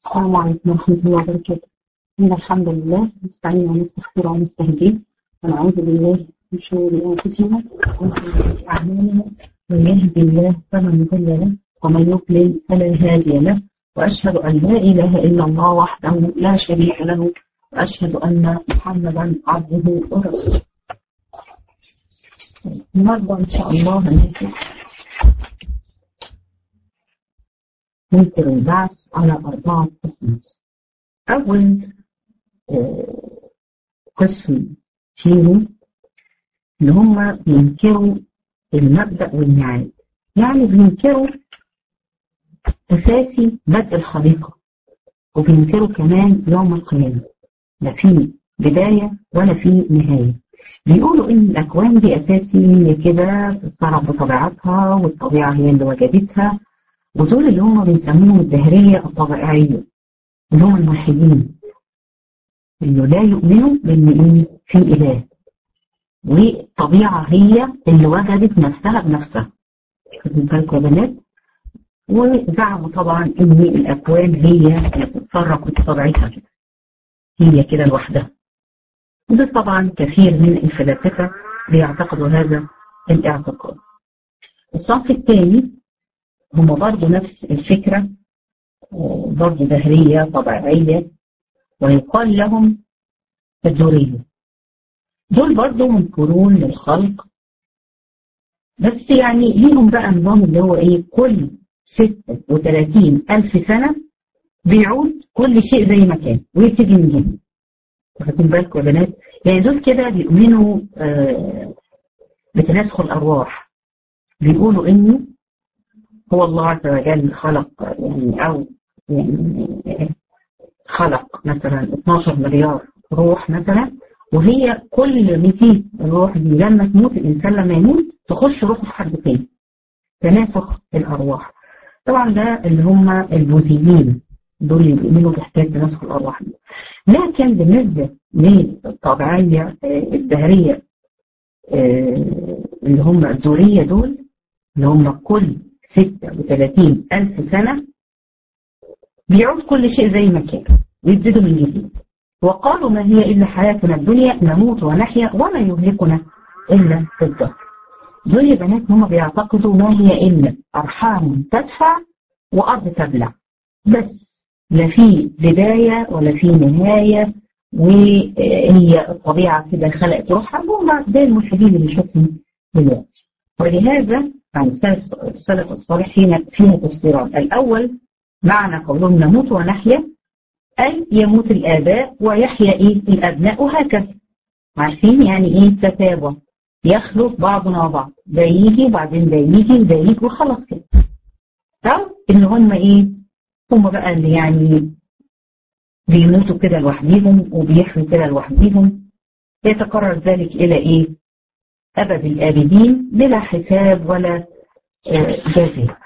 السلام عليكم ورحمة الله وبركاته إن الحمد لله نستعين ونستغفر ونستهديه ونعوذ بالله من شرور أنفسنا ومن سيئات أعمالنا من يهدي الله فلا مضل له ومن يضلل فلا هادي له وأشهد أن لا إله إلا الله وحده لا شريك له وأشهد أن محمدا عبده ورسوله النهارده إن شاء الله هناخد ممكن البعث على أربعة قسم أول آه، قسم فيهم إن هم بينكروا المبدأ والميعاد يعني بينكروا أساسي بدء الخليقة وبينكروا كمان يوم القيامة لا في بداية ولا في نهاية بيقولوا إن الأكوان دي أساسي هي كده تتصرف بطبيعتها والطبيعة هي اللي وجدتها ودول اللي هم بنسميهم الدهرية الطبيعية اللي هم الملحدين اللي لا يؤمنوا بإن إيه في إله والطبيعة هي اللي وجدت نفسها بنفسها خدوا بالكم يا بنات وزعموا طبعا إن الأكوان هي اللي بتتصرف بطبيعتها كده هي كده لوحدها وده طبعا كثير من الفلاسفة بيعتقدوا هذا الاعتقاد الصنف الثاني هم برضه نفس الفكرة برضه دهرية طبيعية ويقال لهم الدورية دول برضه منكرون للخلق بس يعني ليهم بقى نظام اللي هو ايه كل 36 ألف سنة بيعود كل شيء زي ما كان ويبتدي من جديد واخدين بالكم يا بنات يعني دول كده بيؤمنوا آه بتناسخ الأرواح بيقولوا إنه هو الله عز وجل خلق يعني أو يعني خلق مثلا 12 مليار روح مثلا وهي كل 200 روح دي لما تموت الإنسان لما يموت تخش روحه في حد تاني تناسخ الأرواح طبعا ده اللي هم البوذيين دول اللي بيؤمنوا بحكاية تناسخ الأرواح دي لكن بالنسبة للطبيعية الدهرية اللي هم الدورية دول اللي هم كل 36 ألف سنة بيعود كل شيء زي ما كان ويبتدوا من جديد وقالوا ما هي إلا حياتنا الدنيا نموت ونحيا وما يهلكنا إلا الدهر دول يا بنات هم بيعتقدوا ما هي إلا أرحام تدفع وأرض تبلع بس لا في بداية ولا في نهاية وهي الطبيعة كده خلقت روحها هم زي الملحدين اللي شفهم دلوقتي ولهذا عن السلف السلف الصالح فيها فيها تفسيران الأول معنى قولهم نموت ونحيا أي يموت الآباء ويحيا إيه الأبناء وهكذا عارفين يعني إيه تتابع يخلق بعضنا بعض ده يجي وبعدين ده يجي وده يجي وخلاص كده أو إن هم إيه هم بقى اللي يعني بيموتوا كده لوحديهم وبيحيوا كده لوحديهم يتكرر ذلك إلى إيه أبد الآبدين بلا حساب ولا جزاء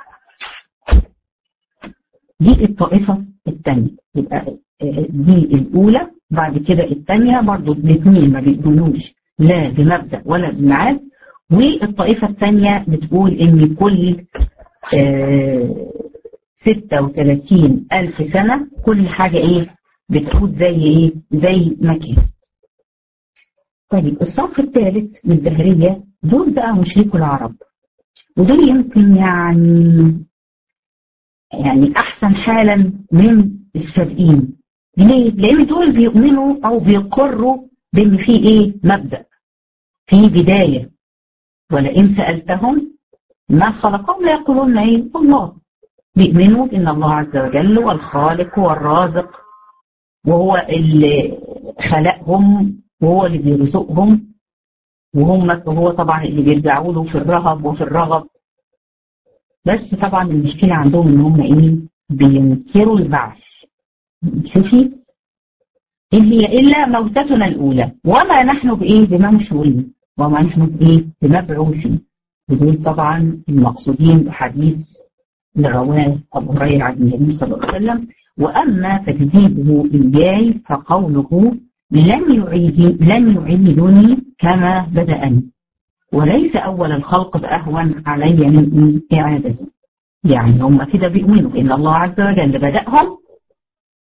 دي الطائفة الثانية يبقى دي الأولى بعد كده الثانية برضو الاثنين ما بيقولوش لا بمبدأ ولا بميعاد والطائفة الثانية بتقول إن كل آه 36 ألف سنة كل حاجة إيه بتعود زي إيه زي ما كانت طيب الصف الثالث من الدهرية دول بقى مشركوا العرب ودول يمكن يعني يعني أحسن حالا من السابقين ليه؟ لأن دول بيؤمنوا أو بيقروا بأن في إيه مبدأ في بداية ولئن سألتهم ما خلقهم لا يقولون إيه الله بيؤمنوا إن الله عز وجل هو الخالق والرازق وهو اللي خلقهم وهو اللي بيرزقهم وهم هو طبعا اللي بيرجعوا له في الرهب وفي الرغب بس طبعا المشكلة عندهم ان هم ايه بينكروا البعث شوفي إن هي إلا موتتنا الأولى وما نحن بإيه بمنشورين وما نحن بإيه بمبعوثين ودول طبعا المقصودين بحديث اللي رواه أبو هريرة عن النبي صلى الله عليه وسلم وأما تكذيبه إياي فقوله لن يعيد لن يعيدني كما بدأني وليس أول الخلق بأهون علي من إعادته يعني هم كده بيؤمنوا إن الله عز وجل بدأهم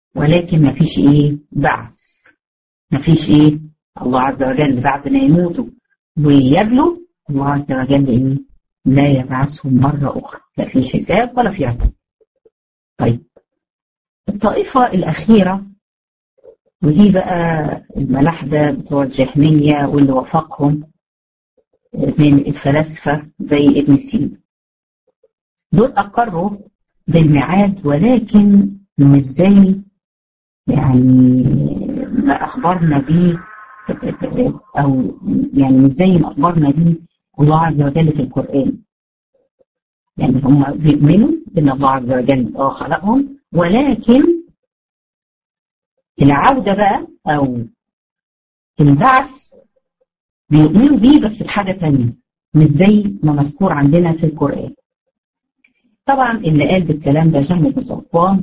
ولكن ما فيش ايه بعث ما فيش ايه الله عز وجل بعد ما يموتوا ويبلوا الله عز وجل ايه لا يبعثهم مرة أخرى لا في حساب ولا في عقاب طيب الطائفة الأخيرة ودي بقى الملاحدة بتوع الجهمية واللي وافقهم من الفلاسفة زي ابن سينا دول أقروا بالميعاد ولكن مش زي يعني ما أخبرنا به أو يعني مش زي ما أخبرنا به الله عز وجل في القرآن يعني هم بيؤمنوا بأن الله عز وجل اه خلقهم ولكن العودة بقى أو البعث بيؤمنوا بيه بس بحاجة تانية مش زي ما مذكور عندنا في القرآن طبعا اللي قال بالكلام ده جهم بن صفوان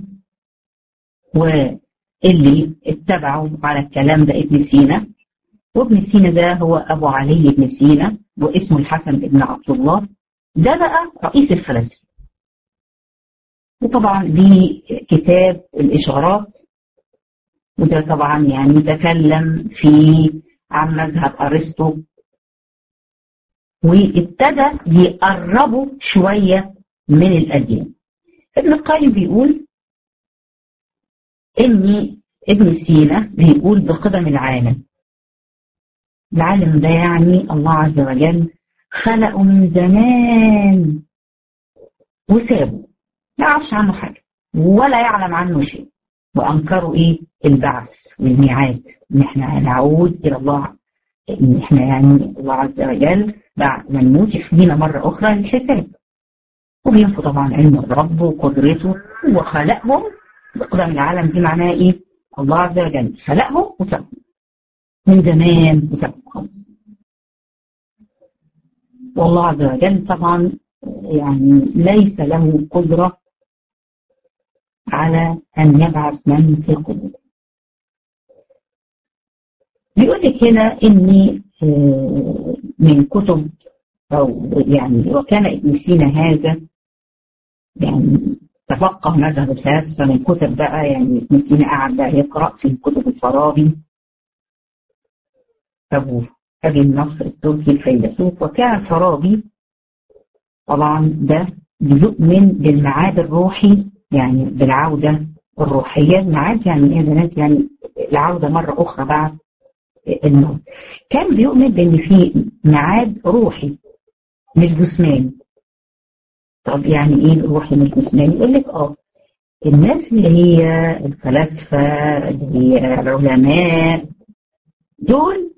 واللي اتبعوا على الكلام ده ابن سينا وابن سينا ده هو أبو علي بن سينا واسمه الحسن بن عبد الله ده بقى رئيس الفلاسفة وطبعا ليه كتاب الإشارات وده طبعا يعني تكلم في عن مذهب أرسطو وابتدى يقربوا شوية من الأديان ابن القيم بيقول إن ابن سينا بيقول بقدم العالم العالم ده يعني الله عز وجل خلقه من زمان وسابه ما يعرفش عنه حاجة ولا يعلم عنه شيء وأنكروا إيه البعث والميعاد إن إحنا نعود إلى الله إن إحنا يعني الله عز وجل بعد ما نموت يحيينا مرة أخرى للحساب وبينفوا طبعا علم الرب وقدرته وخلقهم بقدم العالم دي معناها إيه؟ الله عز وجل خلقهم وسابهم من زمان وسابهم والله عز وجل طبعا يعني ليس له قدرة على أن يبعث من في القبور بيقول لك هنا إني من كتب أو يعني وكان ابن سينا هذا يعني تفقه مذهب الفلاسفة من كتب بقى يعني ابن سينا قعد بقى يقرأ في كتب الفارابي أبو أبي النصر التركي الفيلسوف وكان الفارابي طبعا ده بيؤمن بالمعاد الروحي يعني بالعودة الروحية المعاد يعني ايه بنات يعني العودة مرة أخرى بعد الموت كان بيؤمن بأن في معاد روحي مش جسماني طب يعني ايه الروحي مش جسماني يقول لك اه الناس اللي هي الفلاسفة اللي هي العلماء دول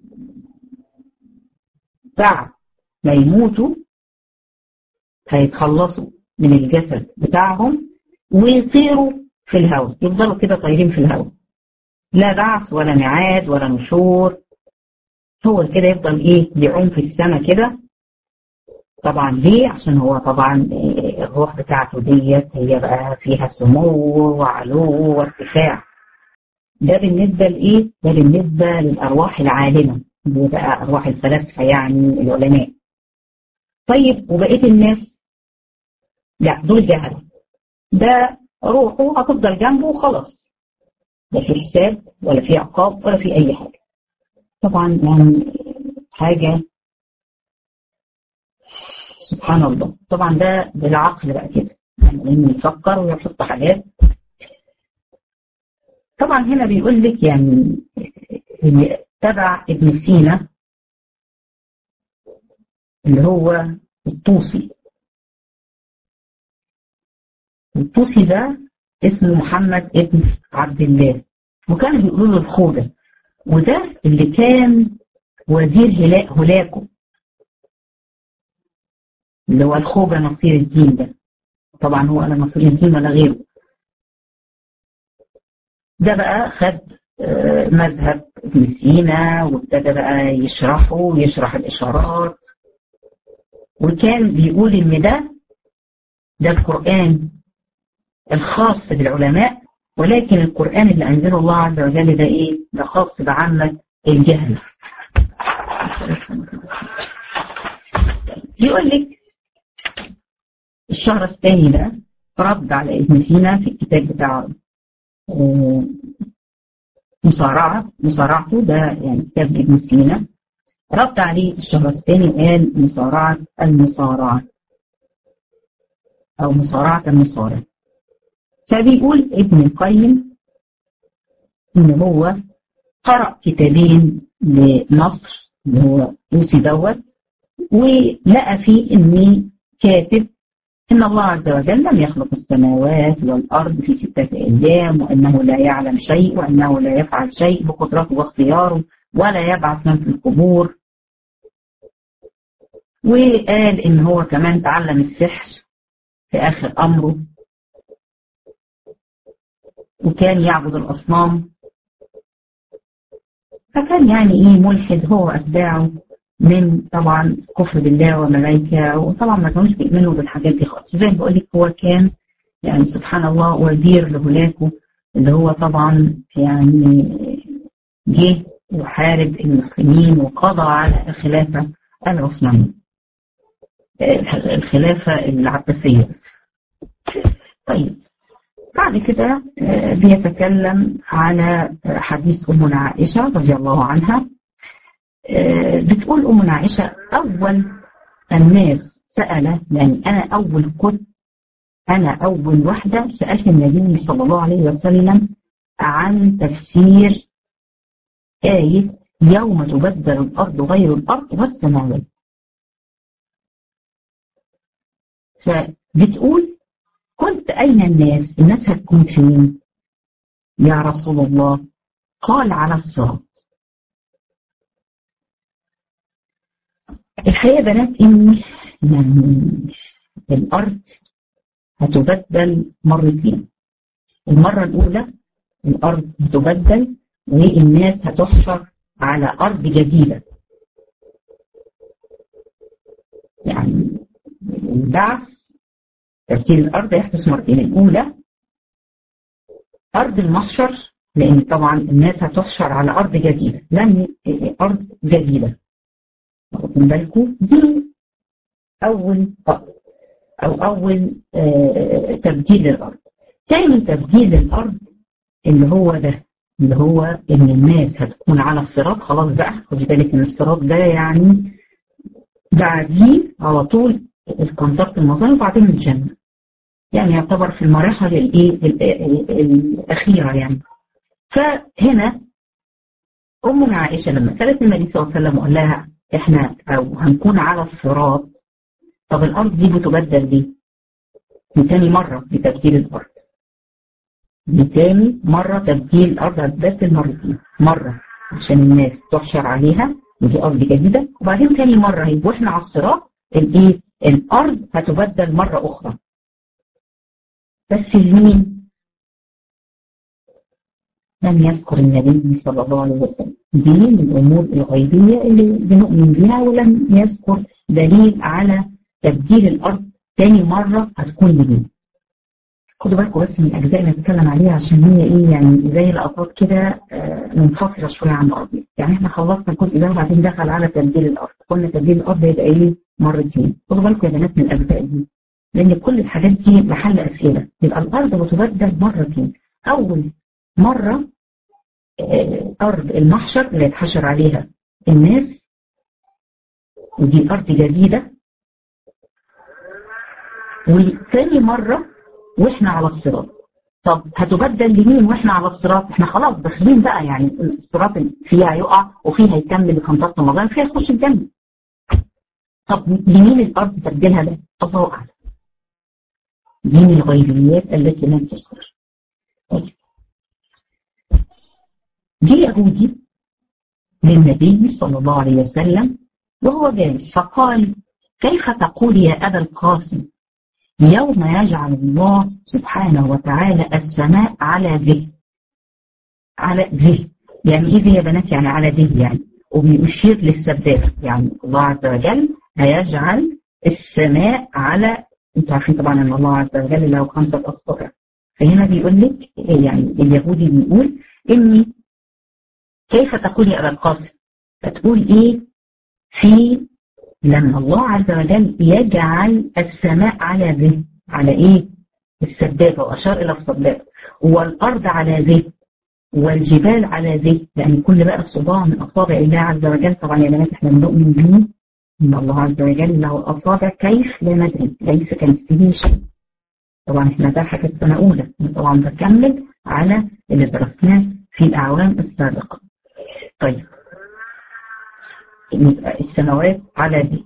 بعد ما يموتوا هيتخلصوا من الجسد بتاعهم ويطيروا في الهواء يفضلوا كده طايرين في الهواء لا بعث ولا ميعاد ولا نشور هو كده يفضل ايه يعوم في السماء كده طبعا ليه عشان هو طبعا الروح بتاعته ديت هي بقى فيها سمو وعلو وارتفاع ده بالنسبة لإيه؟ ده بالنسبة للأرواح العالمة اللي بقى أرواح الفلاسفة يعني العلماء طيب وبقية الناس لا دول جهلة ده روحه هتفضل جنبه وخلاص لا في حساب ولا في عقاب ولا في أي حاجة طبعا يعني حاجة سبحان الله طبعا ده بالعقل بقى كده يعني يفكر ويحط حاجات طبعا هنا بيقول لك يعني اللي تبع ابن سينا اللي هو الطوسي الطوسي ده اسمه محمد ابن عبد الله وكانوا بيقولوا له الخوذة وده اللي كان وزير هلاك هلاكه اللي هو الخوذة نصير الدين ده طبعا هو لا نصير الدين ولا غيره ده بقى خد مذهب ابن سينا وابتدى بقى يشرحه ويشرح الإشارات وكان بيقول إن ده ده القرآن الخاص بالعلماء ولكن القرآن اللي أنزله الله عز وجل ده إيه؟ ده خاص بعامة الجهل يقول لك الشهر الثاني ده رد على ابن سينا في الكتاب بتاعه مصارعة مصارعته ده يعني كتاب ابن سينا رد عليه الشهرستاني وقال مصارعة المصارعة أو مصارعة المصارع فبيقول ابن القيم إن هو قرأ كتابين لنصر اللي هو لوسي دوت ولقى فيه إن كاتب إن الله عز وجل لم يخلق السماوات والأرض في ستة أيام وأنه لا يعلم شيء وأنه لا يفعل شيء بقدرته واختياره ولا يبعث من في القبور وقال إن هو كمان تعلم السحر في آخر أمره وكان يعبد الأصنام فكان يعني إيه ملحد هو وأتباعه من طبعا كفر بالله وملائكة وطبعا ما كانوش بيؤمنوا بالحاجات دي خالص زي ما بقول لك هو كان يعني سبحان الله وزير لهلاكه اللي هو طبعا يعني جه وحارب المسلمين وقضى على الخلافة العثمانية الخلافة العباسية طيب بعد كده بيتكلم على حديث أمنا عائشة رضي الله عنها بتقول أمنا عائشة أول الناس سأل يعني أنا أول كنت أنا أول واحدة سألت النبي صلى الله عليه وسلم عن تفسير آية يوم تبدل الأرض غير الأرض والسماوات فبتقول قلت أين الناس الناس هتكون فين يا رسول الله قال على الصراط الحقيقة بنات إن يعني الأرض هتبدل مرتين المرة الأولى الأرض هتبدل والناس هتحشر على أرض جديدة يعني البعث تبديل الأرض يحدث مرتين الأولى أرض المحشر لأن طبعا الناس هتحشر على أرض جديدة لم أرض جديدة واخدين بالكم دي أول أو أول آه تبديل الأرض تاني تبديل الأرض اللي هو ده اللي هو إن الناس هتكون على الصراط خلاص بقى خدي بالك إن الصراط ده يعني بعديه على طول الكونتاكت المظاهر وبعدين الجنة يعني يعتبر في المراحل الايه الأخيرة يعني فهنا أمنا عائشة لما سألت النبي صلى الله عليه وسلم وقال لها احنا او هنكون على الصراط طب الارض دي بتبدل ليه؟ دي تاني مرة دي تبديل الارض دي تاني مرة تبديل الارض هتبدل مرتين مرة عشان الناس تحشر عليها ودي ارض جديدة وبعدين تاني مرة هيبقوا احنا على الصراط الايه؟ الارض هتبدل مرة اخرى بس لمين؟ لم يذكر النبي صلى الله عليه وسلم دي من الأمور الغيبية اللي بنؤمن بها ولم يذكر دليل على تبديل الأرض تاني مرة هتكون لمين خدوا بالكم بس من الأجزاء اللي هنتكلم عليها عشان هي إيه يعني زي لقطات كده منفصلة شوية عن الأرض يعني إحنا خلصنا الجزء ده وبعدين دخل على تبديل الأرض قلنا تبديل الأرض هيبقى إيه مرتين خدوا بالكم يا بنات من الأجزاء دي لأن كل الحاجات دي محل أسئلة يبقى الأرض بتبدل مرتين أول مرة أرض المحشر اللي يتحشر عليها الناس ودي أرض جديدة وثاني مرة وإحنا على الصراط طب هتبدل لمين وإحنا على الصراط إحنا خلاص داخلين بقى يعني الصراط فيها يقع وفيها يكمل بكنطات رمضان فيها يخش الجنة طب لمين الأرض تبدلها ده الله أعلم دي من الغيبيات التي لم تذكر طيب جه يهودي للنبي صلى الله عليه وسلم وهو جالس فقال كيف تقول يا أبا القاسم يوم يجعل الله سبحانه وتعالى السماء على ذه على ذه يعني ايه ذه يا بنات يعني على ذه يعني وبيشير للسبابة يعني الله عز وجل هيجعل السماء على انتوا عارفين طبعا ان الله عز وجل له خمسة أصابع فهنا بيقول لك يعني اليهودي بيقول اني كيف تقول يا أبا القاسم فتقول إيه في لما الله عز وجل يجعل السماء على ذه على إيه السبابة وأشار إلى السبابة والأرض على ذي والجبال على ذي لأن كل بقى صباع من أصابع الله عز وجل طبعا يا بنات احنا بنؤمن به إن الله عز وجل له أصابع كيف لا ندري ليس كمثله شيء طبعا احنا ده حاجة سنة أولى طبعا بكمل على اللي درسناه في الأعوام السابقة طيب السماوات على دي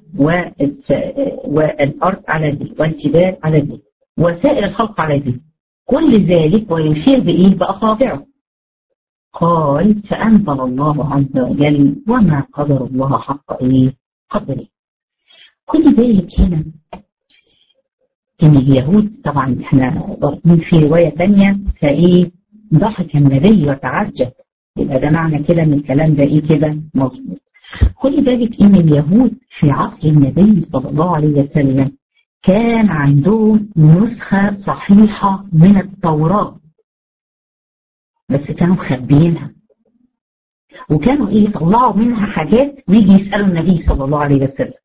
والأرض على دي والجبال على دي وسائر الخلق على دي كل ذلك ويشير بإيه بأصابعه قال فأنزل الله عز وجل وما قدر الله حق إيه قدره خدي بالك هنا إن اليهود طبعا إحنا ضاربين في رواية ثانية فإيه ضحك النبي وتعجب يبقى ده معنى كده ان الكلام ده ايه كده مظبوط خدي بالك ان اليهود في عصر النبي صلى الله عليه وسلم كان عندهم نسخة صحيحة من التوراة بس كانوا مخبيينها وكانوا ايه يطلعوا منها حاجات ويجي يسألوا النبي صلى الله عليه وسلم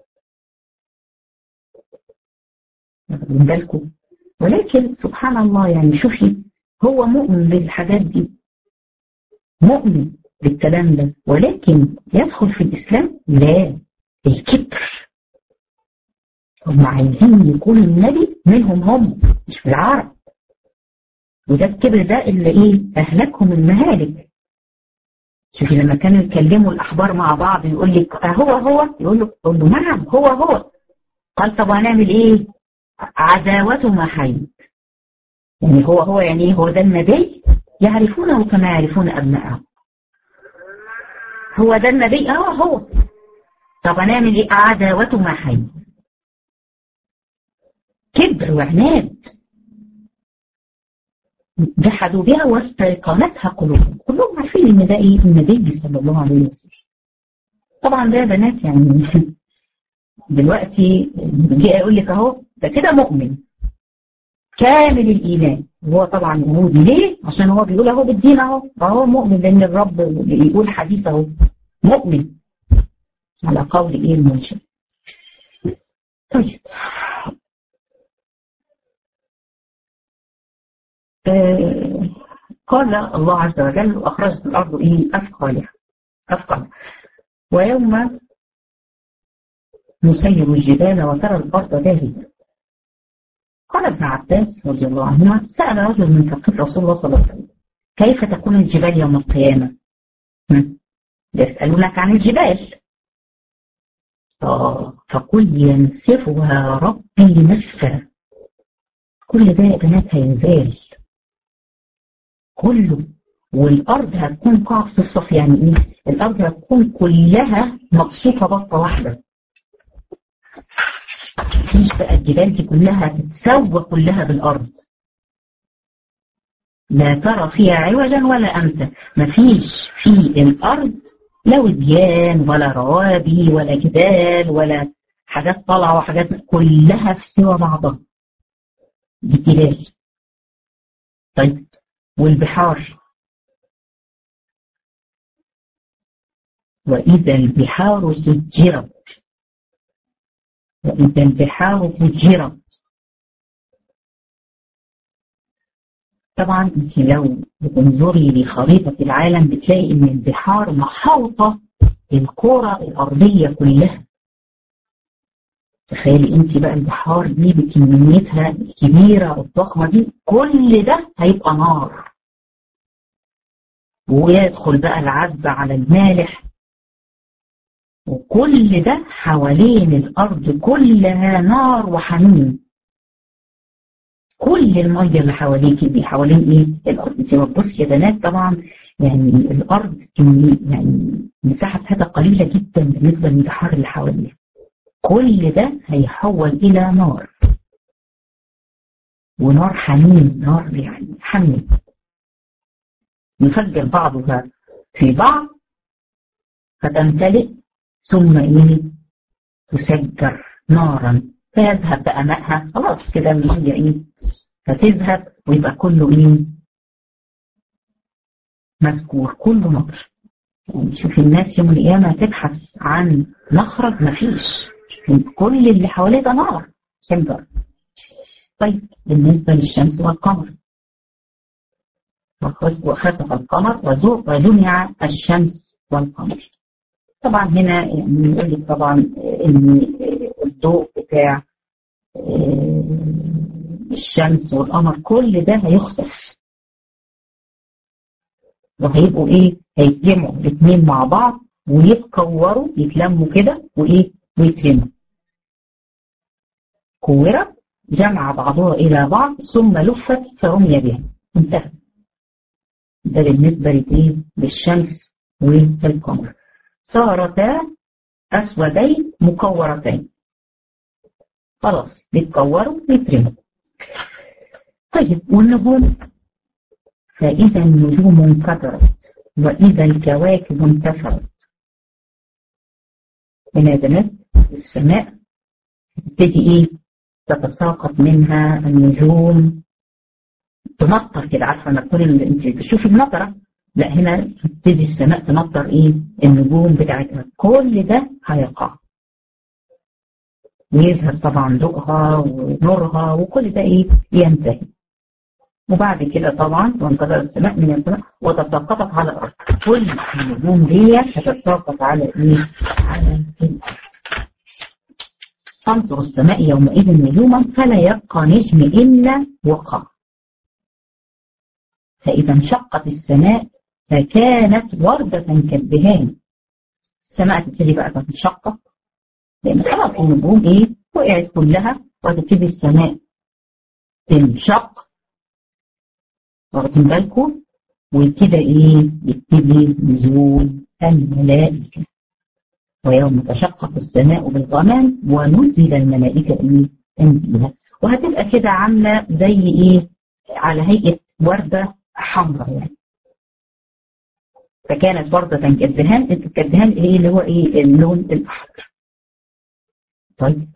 واخدين بالكم ولكن سبحان الله يعني شوفي هو مؤمن بالحاجات دي مؤمن بالكلام ده ولكن يدخل في الإسلام لا الكبر هم عايزين يكون النبي منهم هم مش في العرب وده الكبر ده اللي ايه اهلكهم المهالك شوفي لما كانوا يتكلموا الاحبار مع بعض يقول لك هو هو يقول له يقول له نعم هو هو قال طب هنعمل ايه عداوته ما حيد يعني هو هو يعني ايه هو ده النبي يعرفونه كما يعرفون ابنائهم هو ده النبي اه هو طب هنعمل ايه عداوته ما حيد كبر وعناد جحدوا بها واستيقنتها قلوبهم كلهم عارفين ان ده ايه النبي صلى الله عليه وسلم طبعا ده يا بنات يعني دلوقتي جه يقول لك اهو ده كده مؤمن كامل الايمان هو طبعا يهودي ليه؟ عشان هو بيقول اهو بالدين اهو فهو مؤمن لان الرب بيقول حديث اهو مؤمن على قول ايه المنشد طيب آه قال الله عز وجل واخرجت الارض ايه اثقالها اثقالها ويوم نسير الجبال وترى الارض بارزه قال ابن عباس رضي الله عنهما سأل رجل من فقيه رسول الله صلى الله عليه وسلم كيف تكون الجبال يوم القيامة؟ يسألونك عن الجبال آه فقل ينسفها ربي نسفا كل ده يا بنات هينزال كله والأرض هتكون قاع صفصف يعني إيه؟ الأرض هتكون كلها مبسوطة بسطة واحدة مفيش بقى الجبال دي كلها تتسوى كلها بالأرض لا ترى فيها عوجا ولا أمتا مفيش في الأرض لا وديان ولا روابي ولا جبال ولا حاجات طالعة وحاجات كلها في سوى بعضها دي جبال طيب والبحار وإذا البحار سجرت وإذا البحار فجرت طبعا انت لو بتنظري لخريطة العالم بتلاقي ان البحار محاوطة الكرة الأرضية كلها تخيلي انت بقى البحار دي بكميتها الكبيرة الضخمة دي كل ده هيبقى نار ويدخل بقى العذب على المالح وكل ده حوالين الأرض كلها نار وحميم كل المية اللي حواليك دي حوالين ايه الأرض انت بتبص يا بنات طبعا يعني الأرض يعني مساحتها قليلة جدا بالنسبة للبحار اللي حواليها كل ده هيحول إلى نار ونار حميم نار يعني حميم يفجر بعضها في بعض فتمتلئ ثم ايه تسجر نارا فيذهب بقى ماءها خلاص كده الميه ايه فتذهب ويبقى كله ايه مذكور كله نار يعني شوف الناس يوم القيامة تبحث عن مخرج مفيش كل اللي حواليه ده نار سجر طيب بالنسبة للشمس والقمر وخسف القمر وجمع الشمس والقمر طبعا هنا يعني يقول لك طبعا ان الضوء بتاع الشمس والقمر كل ده هيخسف وهيبقوا ايه هيتجمعوا الاثنين مع بعض ويتكوروا يتلموا كده وايه ويترموا كورت جمع بعضها الى بعض ثم لفت فرمي بها انتهى ده بالنسبه لايه للشمس والقمر صارتا اسودين مكورتين خلاص بيتكوروا بيترموا طيب والنجوم فإذا النجوم انكدرت وإذا الكواكب انتثرت هنا بنات السماء تبتدي إيه تتساقط منها النجوم تمطر كده عارفة لما تكون انت بتشوفي المطرة لا هنا تبتدي السماء تمطر ايه النجوم بتاعتها كل ده هيقع ويظهر طبعا ضوءها ونورها وكل ده ايه ينتهي وبعد كده طبعا وانقدر السماء من السماء وتساقطت على الارض كل النجوم دي هتتساقط على ايه؟ على الارض تنظر السماء يومئذ نجوما فلا يبقى نجم الا وقع فاذا انشقت السماء فكانت وردة كالدهان السماء تبتدي بقى تنشقق لان خلاص النجوم ايه وقعت كلها وتبتدي السماء تنشق واخدين بالكم وكده ايه يبتدي نزول الملائكة ويوم تشقق السماء بالغمام ونزل الملائكة ايه تنزيلا وهتبقى كده عاملة زي ايه على هيئة وردة حمراء يعني فكانت وردة كالدهان كالدهان ايه اللي هو ايه اللون الاحمر طيب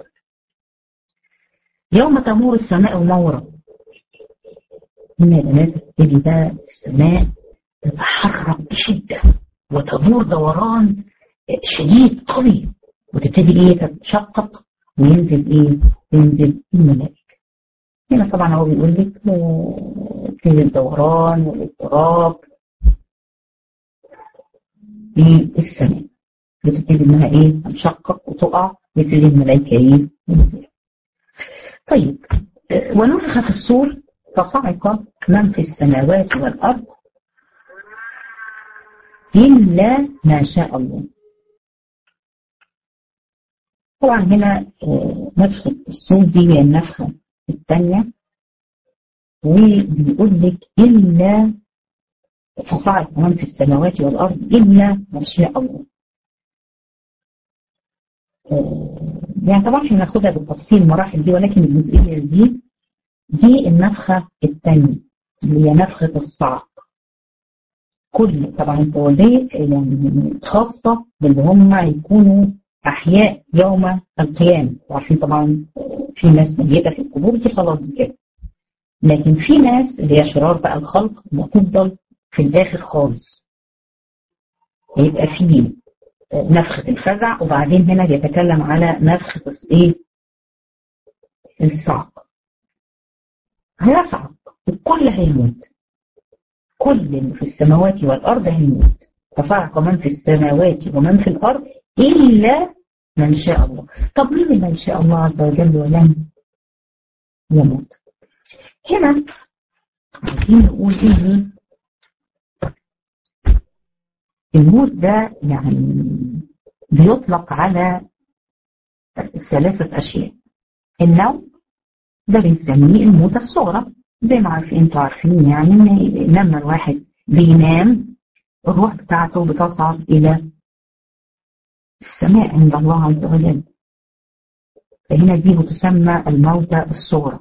يوم تمور السماء مورا هنا يا بنات تبتدي بقى السماء تتحرك بشدة وتدور دوران شديد قوي وتبتدي ايه تتشقق وينزل ايه تنزل الملائكة هنا طبعا هو بيقول لك تنزل الدوران والاضطراب في السماء بتبتدي انها ايه تنشقق وتقع وتبتدي الملائكة ايه ينزل طيب ونفخ في الصور فصعق من في السماوات والأرض إلا ما شاء الله طبعا هنا نفخة الصوت دي هي النفخة الثانية وبيقول لك إلا فصعق من في السماوات والأرض إلا ما شاء الله يعني طبعا احنا هناخدها بالتفصيل المراحل دي ولكن الجزئية دي دي النفخة الثانية اللي هي نفخة الصعق كل طبعا التولية يعني خاصة باللي هم يكونوا أحياء يوم القيامة وعارفين طبعا في ناس ميتة في القبور دي خلاص دي كده لكن في ناس اللي هي شرار بقى الخلق بتفضل في الآخر خالص هيبقى في نفخة الفزع وبعدين هنا بيتكلم على نفخة ايه الصعق هيصعق الكل هيموت كل اللي في السماوات والأرض هيموت فصعق من في السماوات ومن في الأرض إلا من شاء الله طب مين من شاء الله عز وجل ولن يموت هنا عايزين نقول إيه الموت ده يعني بيطلق على ثلاثة أشياء النوم ده بنسميه الموتة الصغرى زي ما عارفين انتوا عارفين يعني ان لما الواحد بينام الروح بتاعته بتصعد الى السماء عند الله عز وجل فهنا دي بتسمى الموتة الصغرى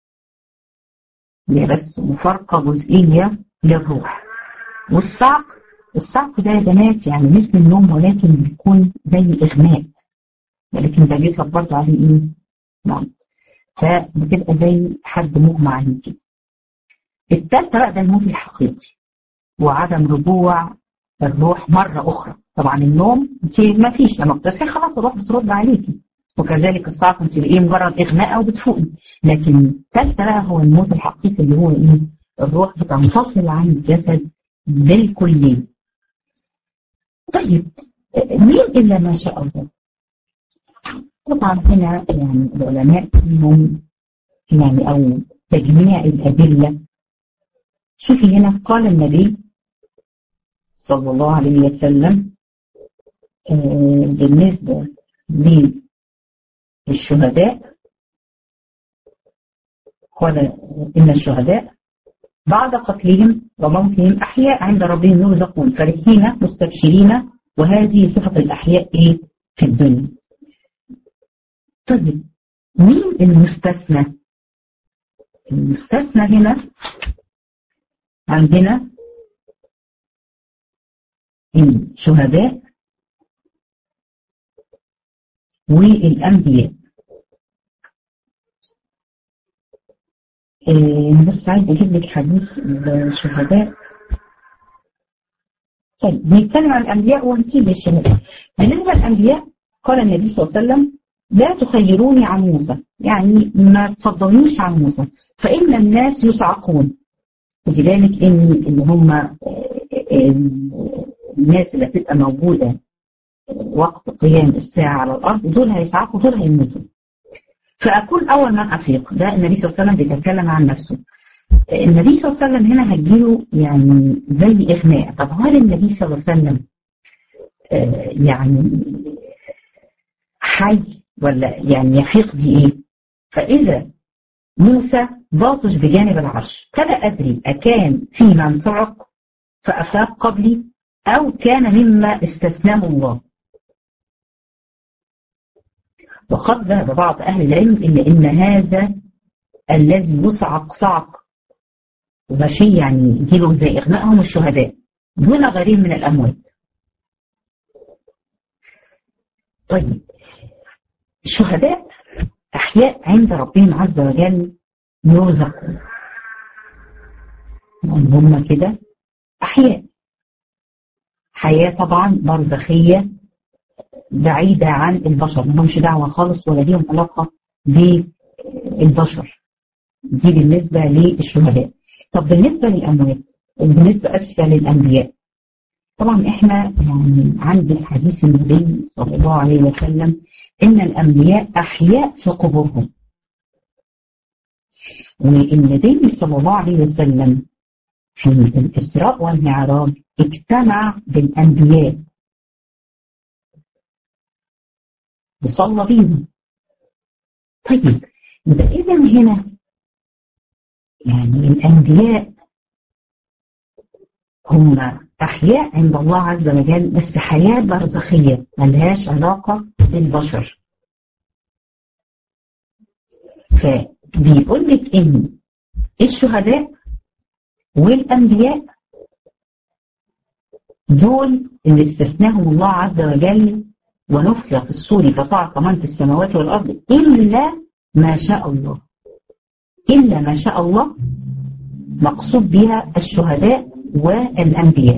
هي بس مفارقة جزئية للروح والصعق الصعق ده يا بنات يعني مثل النوم ولكن بيكون زي إغماء ولكن ده بيطلق برضه عليه إيه؟ موت فبتبقى زي حد مغمى عليه كده التالتة بقى ده الموت الحقيقي وعدم رجوع الروح مرة أخرى طبعا النوم انت ما فيش لما بتصحي خلاص الروح بترد عليكي وكذلك الصعق انت ايه مجرد اغماء او بتفوقي لكن الثالثه بقى هو الموت الحقيقي اللي هو ايه الروح بتنفصل عن الجسد بالكليه طيب مين الا ما شاء الله طبعا هنا يعني العلماء فيهم يعني او تجميع الادله شوفي هنا قال النبي صلى الله عليه وسلم آه بالنسبه للشهداء قال ان الشهداء بعد قتلهم وموتهم احياء عند ربهم يرزقون فرحين مستبشرين وهذه صفه الاحياء ايه في الدنيا طيب مين المستثنى المستثنى هنا عندنا الشهداء والأنبياء أنا بس عايز أجيب لك حديث الشهداء طيب بنتكلم عن الأنبياء ونسيب الشهداء بالنسبة للأنبياء قال النبي صلى الله عليه وسلم لا تخيروني عن موسى يعني ما تفضلونيش عن موسى فإن الناس يصعقون خدي بالك إن اللي هم الناس اللي هتبقى موجودة وقت قيام الساعة على الأرض دول هيصعقوا دول هيموتوا فأكون أول من أفيق ده النبي صلى الله عليه وسلم بيتكلم عن نفسه النبي صلى الله عليه وسلم هنا هتجيله يعني زي إغماء طب هل النبي صلى الله عليه وسلم يعني حي ولا يعني يفيق دي ايه فاذا موسى باطش بجانب العرش فلا ادري اكان في من صعق فافاق قبلي او كان مما استثناه الله وقد ذهب بعض اهل العلم الى ان هذا الذي يصعق صعق وماشي يعني يجيله زي اغمائهم الشهداء دون غيرهم من الاموات طيب الشهداء أحياء عند ربهم عز وجل يرزقون هم كده أحياء حياة طبعا برزخية بعيدة عن البشر ما لهمش دعوة خالص ولا ليهم علاقة بالبشر دي بالنسبة للشهداء طب بالنسبة للأموات بالنسبة أسفة للأنبياء طبعا احنا يعني عند حديث النبي صلى الله عليه وسلم ان الانبياء احياء في قبورهم والنبي صلى الله عليه وسلم في الاسراء والمعراج اجتمع بالانبياء وصلى بيهم طيب يبقى اذا هنا يعني الانبياء هم أحياء عند الله عز وجل بس حياة برزخية ملهاش علاقة بالبشر فبيقول لك إن الشهداء والأنبياء دول اللي استثناهم الله عز وجل ونفخ في الصور فصعق من في السماوات والأرض إلا ما شاء الله إلا ما شاء الله مقصود بها الشهداء والأنبياء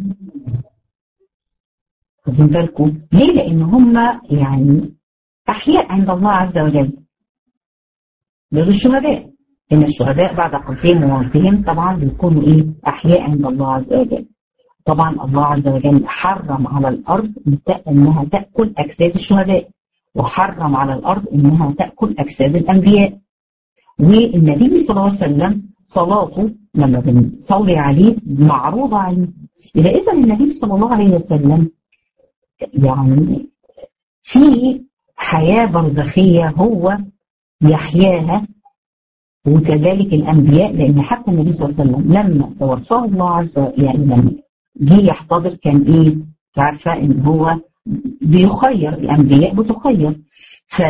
خدين بالكم ليه لأن هم يعني أحياء عند الله عز وجل دول الشهداء إن الشهداء بعد قتلهم وموتهم طبعا بيكونوا إيه أحياء عند الله عز وجل طبعا الله عز وجل حرم على الأرض إنها تأكل أجساد الشهداء وحرم على الأرض إنها تأكل أجساد الأنبياء والنبي صلى الله عليه وسلم صلاته لما بنصلي عليه معروضة عليه يبقى إذا النبي صلى الله عليه وسلم يعني في حياة برزخية هو يحياها وكذلك الأنبياء لأن حتى النبي صلى الله عليه وسلم لما توفاه الله عز وجل يعني لما جه يحتضر كان إيه عارفة إن هو بيخير الأنبياء بتخير ف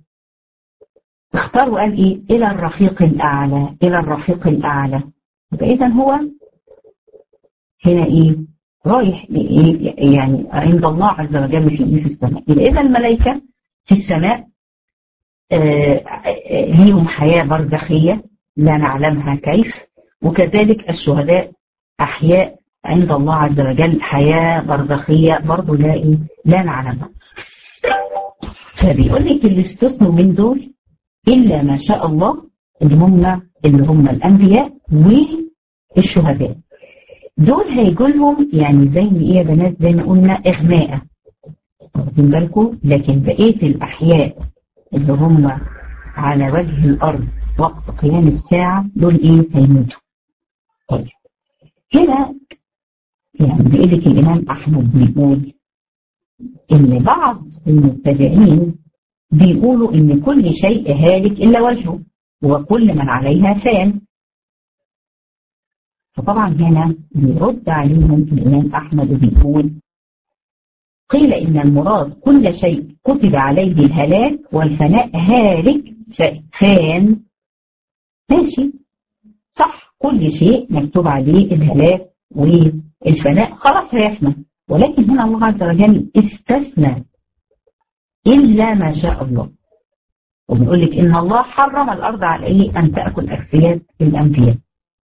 اختار وقال ايه الى الرفيق الاعلى الى الرفيق الاعلى يبقى اذا هو هنا ايه رايح إيه يعني عند الله عز وجل في ايه في السماء يبقى اذا الملائكه في السماء آه ليهم حياه برزخيه لا نعلمها كيف وكذلك الشهداء احياء عند الله عز وجل حياه برزخيه برضه لا ايه لا نعلمها فبيقول لك اللي استثنوا من دول إلا ما شاء الله اللي هم اللي هم الأنبياء والشهداء دول هيجوا لهم يعني زي ايه يا بنات زي ما قلنا إغماء واخدين بالكم لكن بقية الأحياء اللي هم على وجه الأرض وقت قيام الساعة دول إيه هيموتوا طيب هنا يعني بيقول لك الإمام أحمد بيقول إن بعض المبتدعين بيقولوا إن كل شيء هالك إلا وجهه وكل من عليها فان فطبعا هنا بيرد عليهم الإمام أحمد وبيقول قيل إن المراد كل شيء كتب عليه الهلاك والفناء هالك فان ماشي صح كل شيء مكتوب عليه الهلاك والفناء خلاص هيفنى ولكن هنا الله عز وجل استثنى إلا ما شاء الله وبيقول لك إن الله حرم الأرض على إيه أن تأكل أكسيات الأنبياء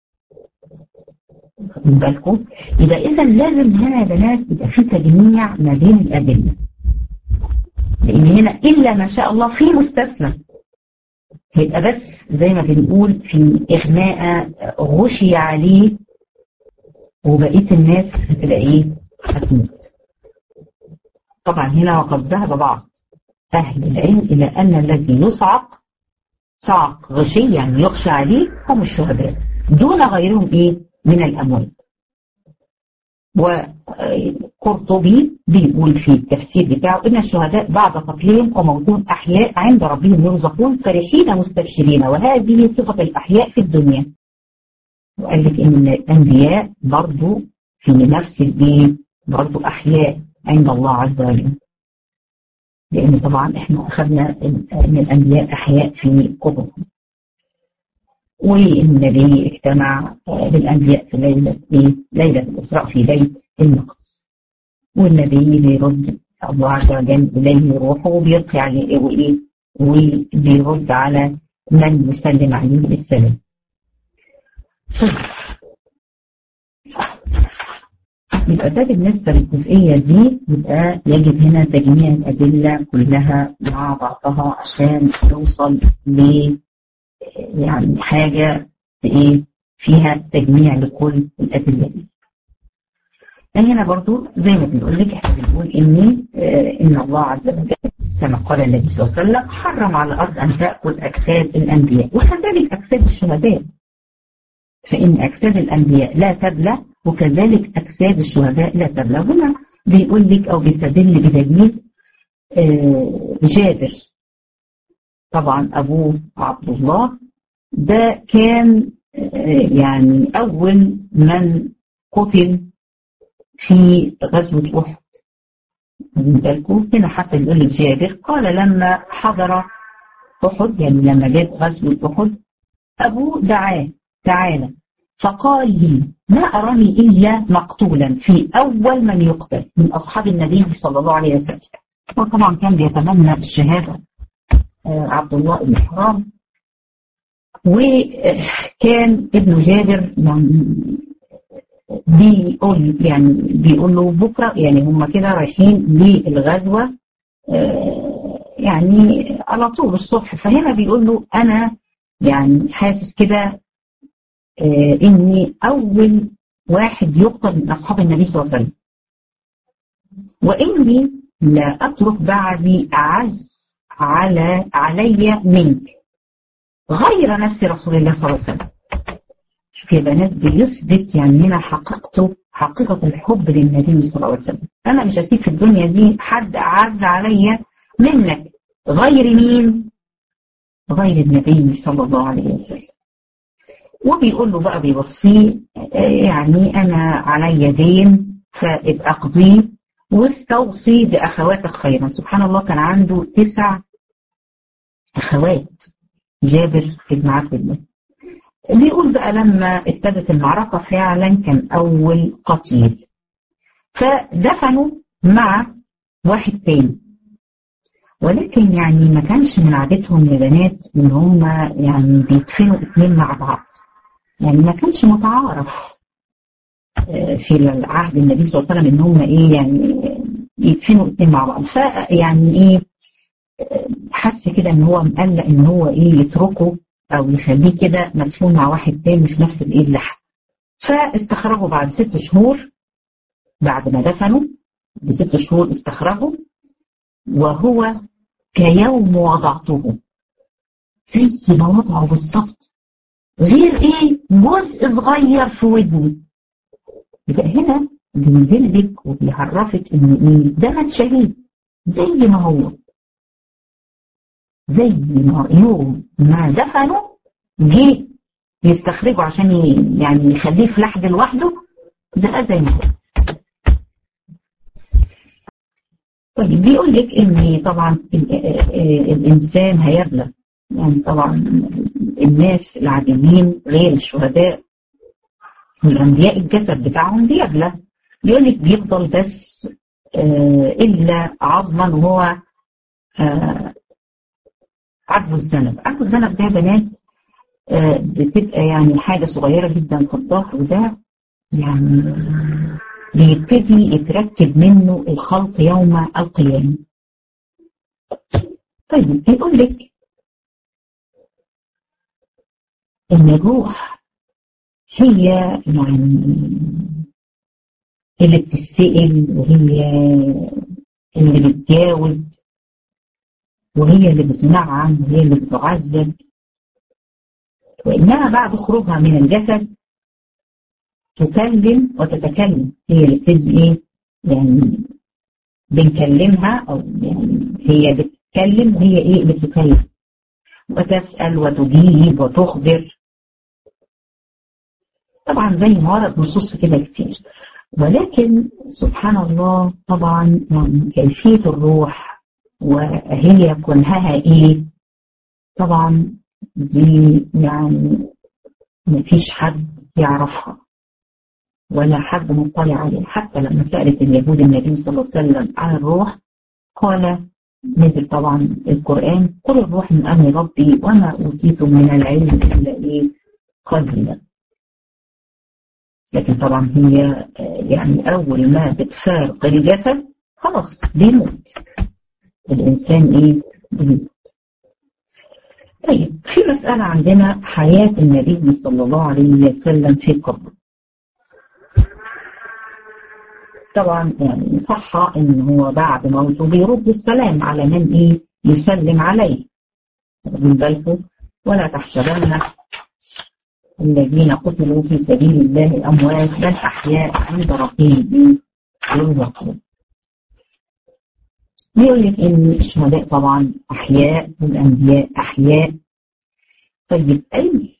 واخدين بالكم يبقى إذا لازم هنا يا بنات يبقى في تجميع ما بين الأدلة لأن هنا إلا ما شاء الله في مستثنى يبقى بس زي ما بنقول في إغماء غشي عليه وبقية الناس هتبقى إيه؟ هتموت. طبعا هنا وقد ذهب بعض أهل العلم إلى أن الذي يصعق صعق غشي يعني يخشى عليه هم الشهداء دون غيرهم إيه؟ من الأموات. وقرطبي بيقول في التفسير بتاعه إن الشهداء بعد قتلهم وموتون أحياء عند ربهم يرزقون فرحين مستبشرين وهذه صفة الأحياء في الدنيا وقال لك إن الأنبياء برضو في نفس الإيه برضو أحياء عند الله عز وجل لأن طبعا إحنا أخذنا إن الأنبياء أحياء في قبورهم والنبي اجتمع بالأنبياء في ليلة إيه؟ ليلة الإسراء في بيت المقدس والنبي بيرد الله عز وجل إليه روحه وبيلقي عليه وإيه وبيرد على من يسلم عليه بالسلام يبقى ده بالنسبة للجزئية دي يبقى يجب هنا تجميع الأدلة كلها مع بعضها عشان نوصل ل يعني حاجة إيه فيها تجميع لكل الأدلة دي. هنا برضو زي ما بنقول لك احنا بنقول ان ان الله عز وجل كما قال النبي صلى الله عليه وسلم حرم على الارض ان تاكل اجساد الانبياء وكذلك اجساد الشهداء فان اجساد الانبياء لا تبلى وكذلك اجساد الشهداء لا تبلى هنا بيقول لك او بيستدل بدليل جابر طبعا ابوه عبد الله ده كان يعني اول من قتل في غزوة أحد من بالكم هنا حتى بيقول لك جابر قال لما حضر أحد يعني لما جاءت غزوة أحد أبوه دعاه تعالى فقال لي ما أراني إلا مقتولا في أول من يقتل من أصحاب النبي صلى الله عليه وسلم وطبعا كان بيتمنى الشهادة عبد الله بن حرام وكان ابن جابر يعني بيقول يعني بيقول له بكره يعني هم كده رايحين للغزوه يعني على طول الصبح فهنا بيقول له انا يعني حاسس كده اني اول واحد يقتل من اصحاب النبي صلى الله عليه وسلم واني لا اترك بعدي اعز على علي منك غير نفس رسول الله صلى الله عليه وسلم شوف يا بنات بيثبت يعني هنا حقيقته حقيقة الحب للنبي صلى الله عليه وسلم أنا مش هسيب في الدنيا دي حد أعز عليا منك غير مين؟ غير النبي صلى الله عليه وسلم وبيقول له بقى بيوصيه يعني أنا علي دين فابقى اقضيه واستوصي بأخواتك خيرا سبحان الله كان عنده تسع أخوات جابر بن عبد الله بيقول بقى لما ابتدت المعركة فعلا كان أول قتيل فدفنوا مع واحد تاني ولكن يعني ما كانش من عادتهم يا بنات ان هم يعني بيدفنوا اتنين مع بعض يعني ما كانش متعارف في العهد النبي صلى الله عليه وسلم ان هم ايه يعني يدفنوا اتنين مع بعض فيعني ايه حس كده ان هو مقلق ان هو ايه يتركه او يخليه كده مدفون مع واحد تاني في نفس الايه اللحم فاستخرجوا بعد ست شهور بعد ما دفنوا بست شهور استخرجوا وهو كيوم وضعته زي ما وضعه بالظبط غير ايه جزء صغير في ودني يبقى هنا بيدلك وبيعرفك ان ايه ده مات شهيد زي ما هو زي ما يوم ما دفنوا جه يستخرجوا عشان يعني يخليه في لحد لوحده ده زي ما هو طيب بيقول لك ان طبعا الانسان هيبلى يعني طبعا الناس العاديين غير الشهداء والانبياء الجسد بتاعهم بيبلى بيقول لك بيفضل بس آه الا عظما وهو آه عجب الذنب عجب الذنب ده بنات آه بتبقى يعني حاجه صغيره جدا في الظهر وده يعني بيبتدي يتركب منه الخلط يوم القيامه طيب بيقول لك ان الروح هي يعني اللي بتسأل وهي اللي بتجاوب وهي اللي بتنعم وهي اللي بتعذب وإنها بعد خروجها من الجسد تكلم وتتكلم هي اللي بتدي إيه يعني بنكلمها أو يعني هي بتتكلم وهي إيه اللي بتتكلم وتسأل وتجيب وتخبر طبعا زي ما ورد نصوص كده كتير ولكن سبحان الله طبعا يعني كيفية الروح وهي كنهها ايه طبعا دي يعني مفيش حد يعرفها ولا حد مطلع عليها حتى لما سألت اليهود النبي صلى الله عليه وسلم عن الروح قال نزل طبعا القرآن قل الروح من أمر ربي وما أوتيتم من العلم إلا إيه قليلا لكن طبعا هي يعني أول ما بتفارق الجسد خلاص بيموت الإنسان إيه بيموت طيب في مسألة عندنا حياة النبي صلى الله عليه وسلم في قبره طبعا يعني صح ان هو بعد موته بيرد السلام على من ايه يسلم عليه من بالكم ولا تحسبن الذين قتلوا في سبيل الله اموات بل احياء عند ربهم يرزقون بيقول لك ان الشهداء طبعا احياء والانبياء احياء طيب اي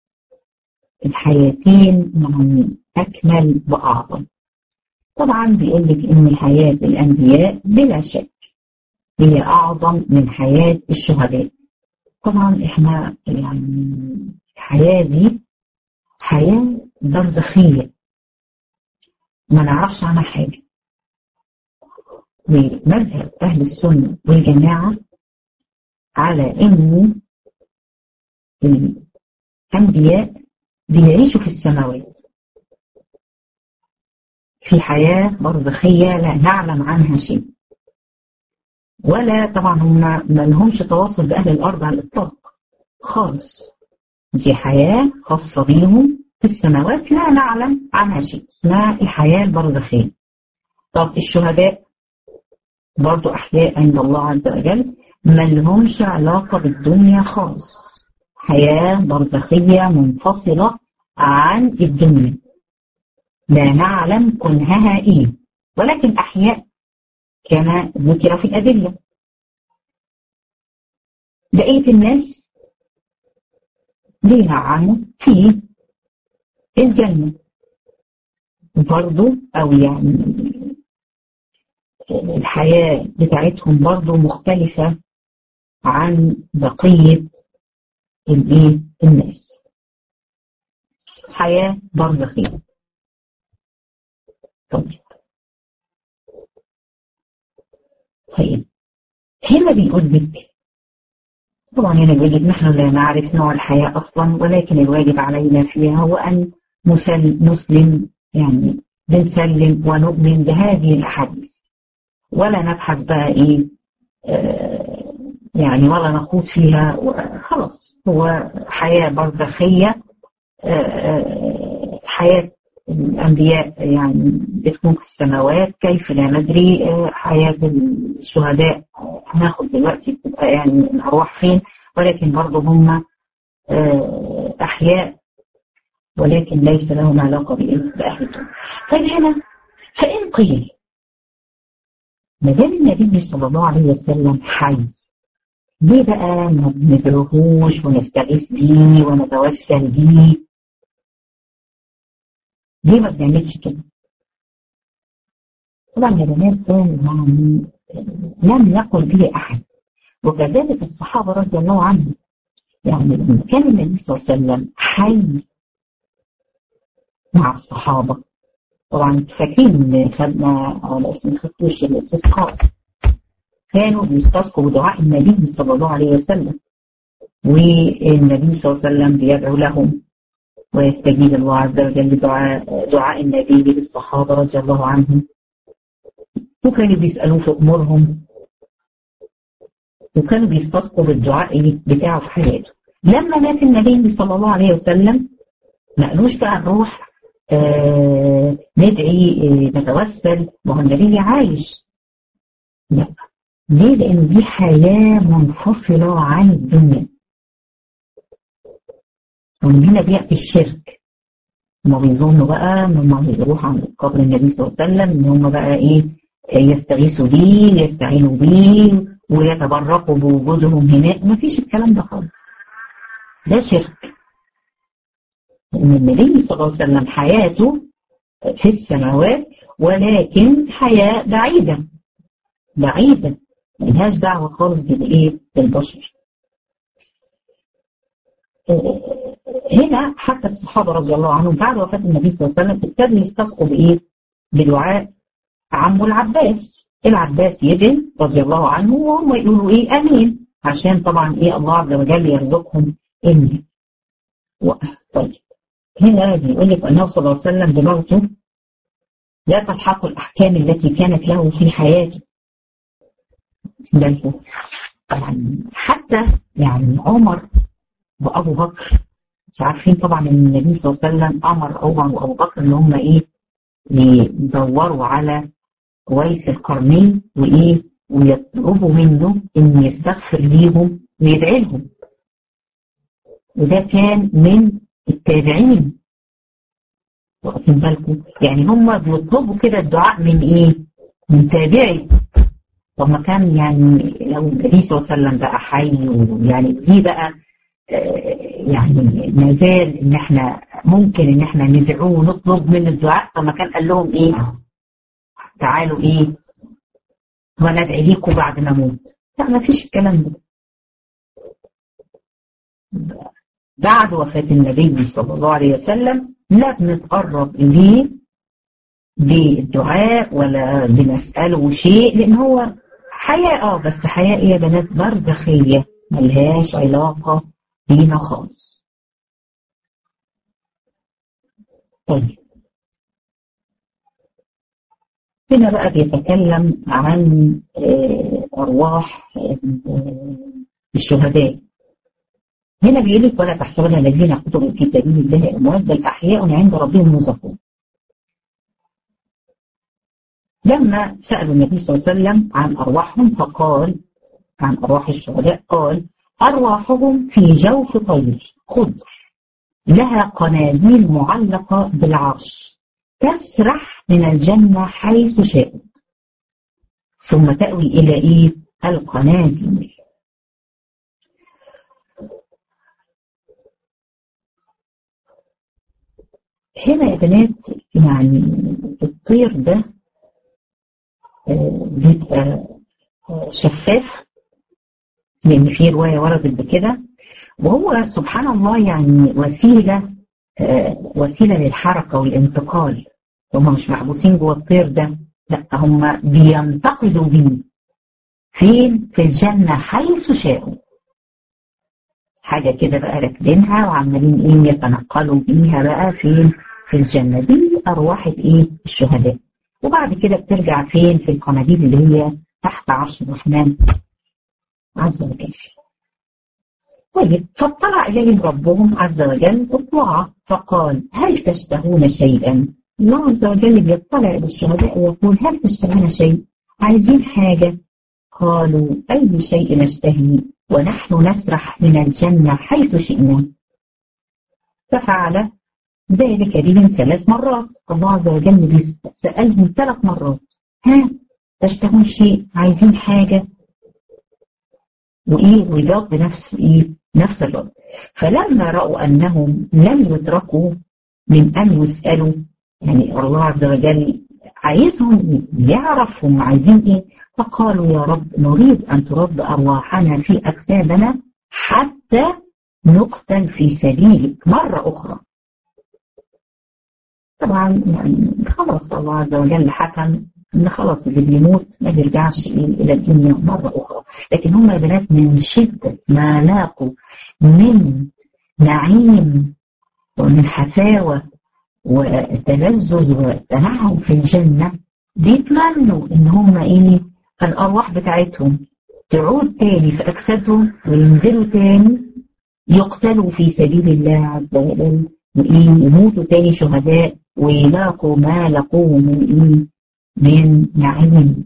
الحياتين يعني اكمل واعظم طبعا بيقول لك ان حياة الانبياء بلا شك هي اعظم من حياة الشهداء طبعا احنا يعني الحياة دي حياة برزخية ما نعرفش عنها حاجة ومذهب أهل السنة والجماعة على إن الأنبياء بيعيشوا في السماوات في حياة برزخية لا نعلم عنها شيء ولا طبعا هم ما لهمش تواصل بأهل الأرض على الإطلاق خالص دي حياة خاصة بيهم في السماوات لا نعلم عنها شيء اسمها الحياة البرزخية طب الشهداء برضو أحياء عند الله عز وجل ما لهمش علاقة بالدنيا خالص حياة برزخية منفصلة عن الدنيا لا نعلم كنهها إيه ولكن أحياء كما ذكر في الأدلة بقية الناس بينعموا في الجنة برضو أو يعني الحياة بتاعتهم برضو مختلفة عن بقية الايه الناس حياة برزخية طيب طيب هنا بيقول لك طبعا هنا بيقول لك نحن لا نعرف نوع الحياة أصلا ولكن الواجب علينا فيها هو أن نسلم يعني بنسلم ونؤمن بهذه الأحاديث ولا نبحث بقى إيه آه يعني ولا نخوض فيها خلاص هو حياة برزخية حياة الأنبياء يعني بتكون في السماوات كيف لا ندري حياة الشهداء هناخد دلوقتي بتبقى يعني الأرواح فين ولكن برضه هم أحياء ولكن ليس لهم علاقة بأهل الدنيا طيب هنا فإن قيل ما دام النبي صلى الله عليه وسلم حي ليه بقى ما بندعوهوش ونستغيث بيه ونتوسل بيه ليه ما بنعملش كده طبعا يا بنات يعني لم يقل به احد وكذلك الصحابه رضي الله عنهم يعني لما كان النبي صلى الله عليه وسلم حي مع الصحابه طبعا فاكرين خدنا على اسم خدتوش الاستسقاء كانوا بيستسقوا بدعاء النبي صلى الله عليه وسلم والنبي صلى الله عليه وسلم بيدعو لهم ويستجيب الله عز وجل دعاء دعاء النبي للصحابه رضي الله عنهم وكانوا بيسالوه في امورهم وكانوا بيستسقوا بالدعاء بتاعه في حياته لما مات النبي صلى الله عليه وسلم ما قالوش بقى نروح آه ندعي آه نتوسل ما هو النبي عايش لا ليه؟ لأن دي حياة منفصلة عن الدنيا ومن هنا بيأتي الشرك هما بيظنوا بقى ان هما بيروحوا عند قبر النبي صلى الله عليه وسلم ان هما بقى ايه يستغيثوا بيه يستعينوا بيه ويتبركوا بوجودهم هناك مفيش الكلام ده خالص ده شرك لأن النبي صلى الله عليه وسلم حياته في السماوات ولكن حياة بعيدة بعيدة ملهاش دعوة خالص بالإيه بالبشر هنا حتى الصحابة رضي الله عنهم بعد وفاة النبي صلى الله عليه وسلم ابتدوا يستسقوا بإيه؟ بدعاء عمه العباس العباس يدن رضي الله عنه وهم يقولوا إيه آمين عشان طبعا إيه الله عز وجل يرزقهم إني طيب هنا بيقول لك أنه صلى الله عليه وسلم بموته لا تلحق الأحكام التي كانت له في حياته بالكم يعني حتى يعني عمر وابو بكر مش عارفين طبعا ان النبي صلى الله عليه وسلم امر عمر وابو بكر ان هم ايه يدوروا على ويس القرنين وايه ويطلبوا منه ان يستغفر ليهم ويدعي لهم وده كان من التابعين واخدين بالكم يعني هم بيطلبوا كده الدعاء من ايه؟ من تابعي طب ما كان يعني لو النبي صلى الله عليه وسلم بقى حي ويعني دي بقى يعني ما زال ان احنا ممكن ان احنا ندعوه ونطلب منه الدعاء طب ما كان قال لهم ايه؟ تعالوا ايه؟ وندعي ليكم بعد ما اموت لا ما فيش الكلام ده بعد وفاة النبي صلى الله عليه وسلم لا بنتقرب إليه بالدعاء ولا بنسأله شيء لأن هو حياة اه بس حياة يا بنات برزخية ملهاش علاقة بينا خالص طيب هنا بقى بيتكلم عن أرواح الشهداء هنا بيقول لك ولا تحسبن الذين قتلوا في سبيل الله اموات بل احياء عند ربهم يرزقون. لما سالوا النبي صلى الله عليه وسلم عن ارواحهم فقال عن ارواح الشهداء قال ارواحهم في جوف طير خضر لها قناديل معلقه بالعرش تسرح من الجنه حيث شاءت ثم تأوي الى ايه؟ القناديل هنا يا بنات يعني الطير ده بيبقى شفاف لان في روايه وردت بكده وهو سبحان الله يعني وسيله وسيله للحركه والانتقال هم مش محبوسين جوه الطير ده لا هم بينتقلوا بيه فين في الجنه حيث شاءوا حاجه كده بقى راكبينها وعمالين ايه يتنقلوا بيها بقى فين في الجنة دي أرواح الإيه؟ الشهداء وبعد كده بترجع فين في القناديل اللي هي تحت عرش الرحمن عز وجل طيب فاطلع إليهم ربهم عز وجل اطلع فقال هل تشتهون شيئا الله عز وجل بيطلع للشهداء ويقول هل تشتهون شيء عايزين حاجة قالوا أي شيء نشتهي ونحن نسرح من الجنة حيث شئنا ففعل ذلك بهم ثلاث مرات الله عز وجل سألهم ثلاث مرات ها تشتهون شيء عايزين حاجة وإيه ويجاوب بنفس إيه نفس الرد فلما رأوا أنهم لم يتركوا من أن يسألوا يعني الله عز وجل عايزهم يعرفهم عايزين ايه فقالوا يا رب نريد ان ترد ارواحنا في اجسادنا حتى نقتل في سبيلك مرة اخرى طبعا يعني خلاص الله عز وجل حكم ان خلاص اللي بيموت ما بيرجعش الى الدنيا مرة اخرى لكن هم يا بنات من شدة ما لاقوا من نعيم ومن حفاوة وتلذذ والتنعم في الجنة بيتمنوا ان هم ايه الارواح بتاعتهم تعود تاني في اجسادهم وينزلوا تاني يقتلوا في سبيل الله عز وجل وايه يموتوا تاني شهداء ويلاقوا ما لقوه من ايه من نعيم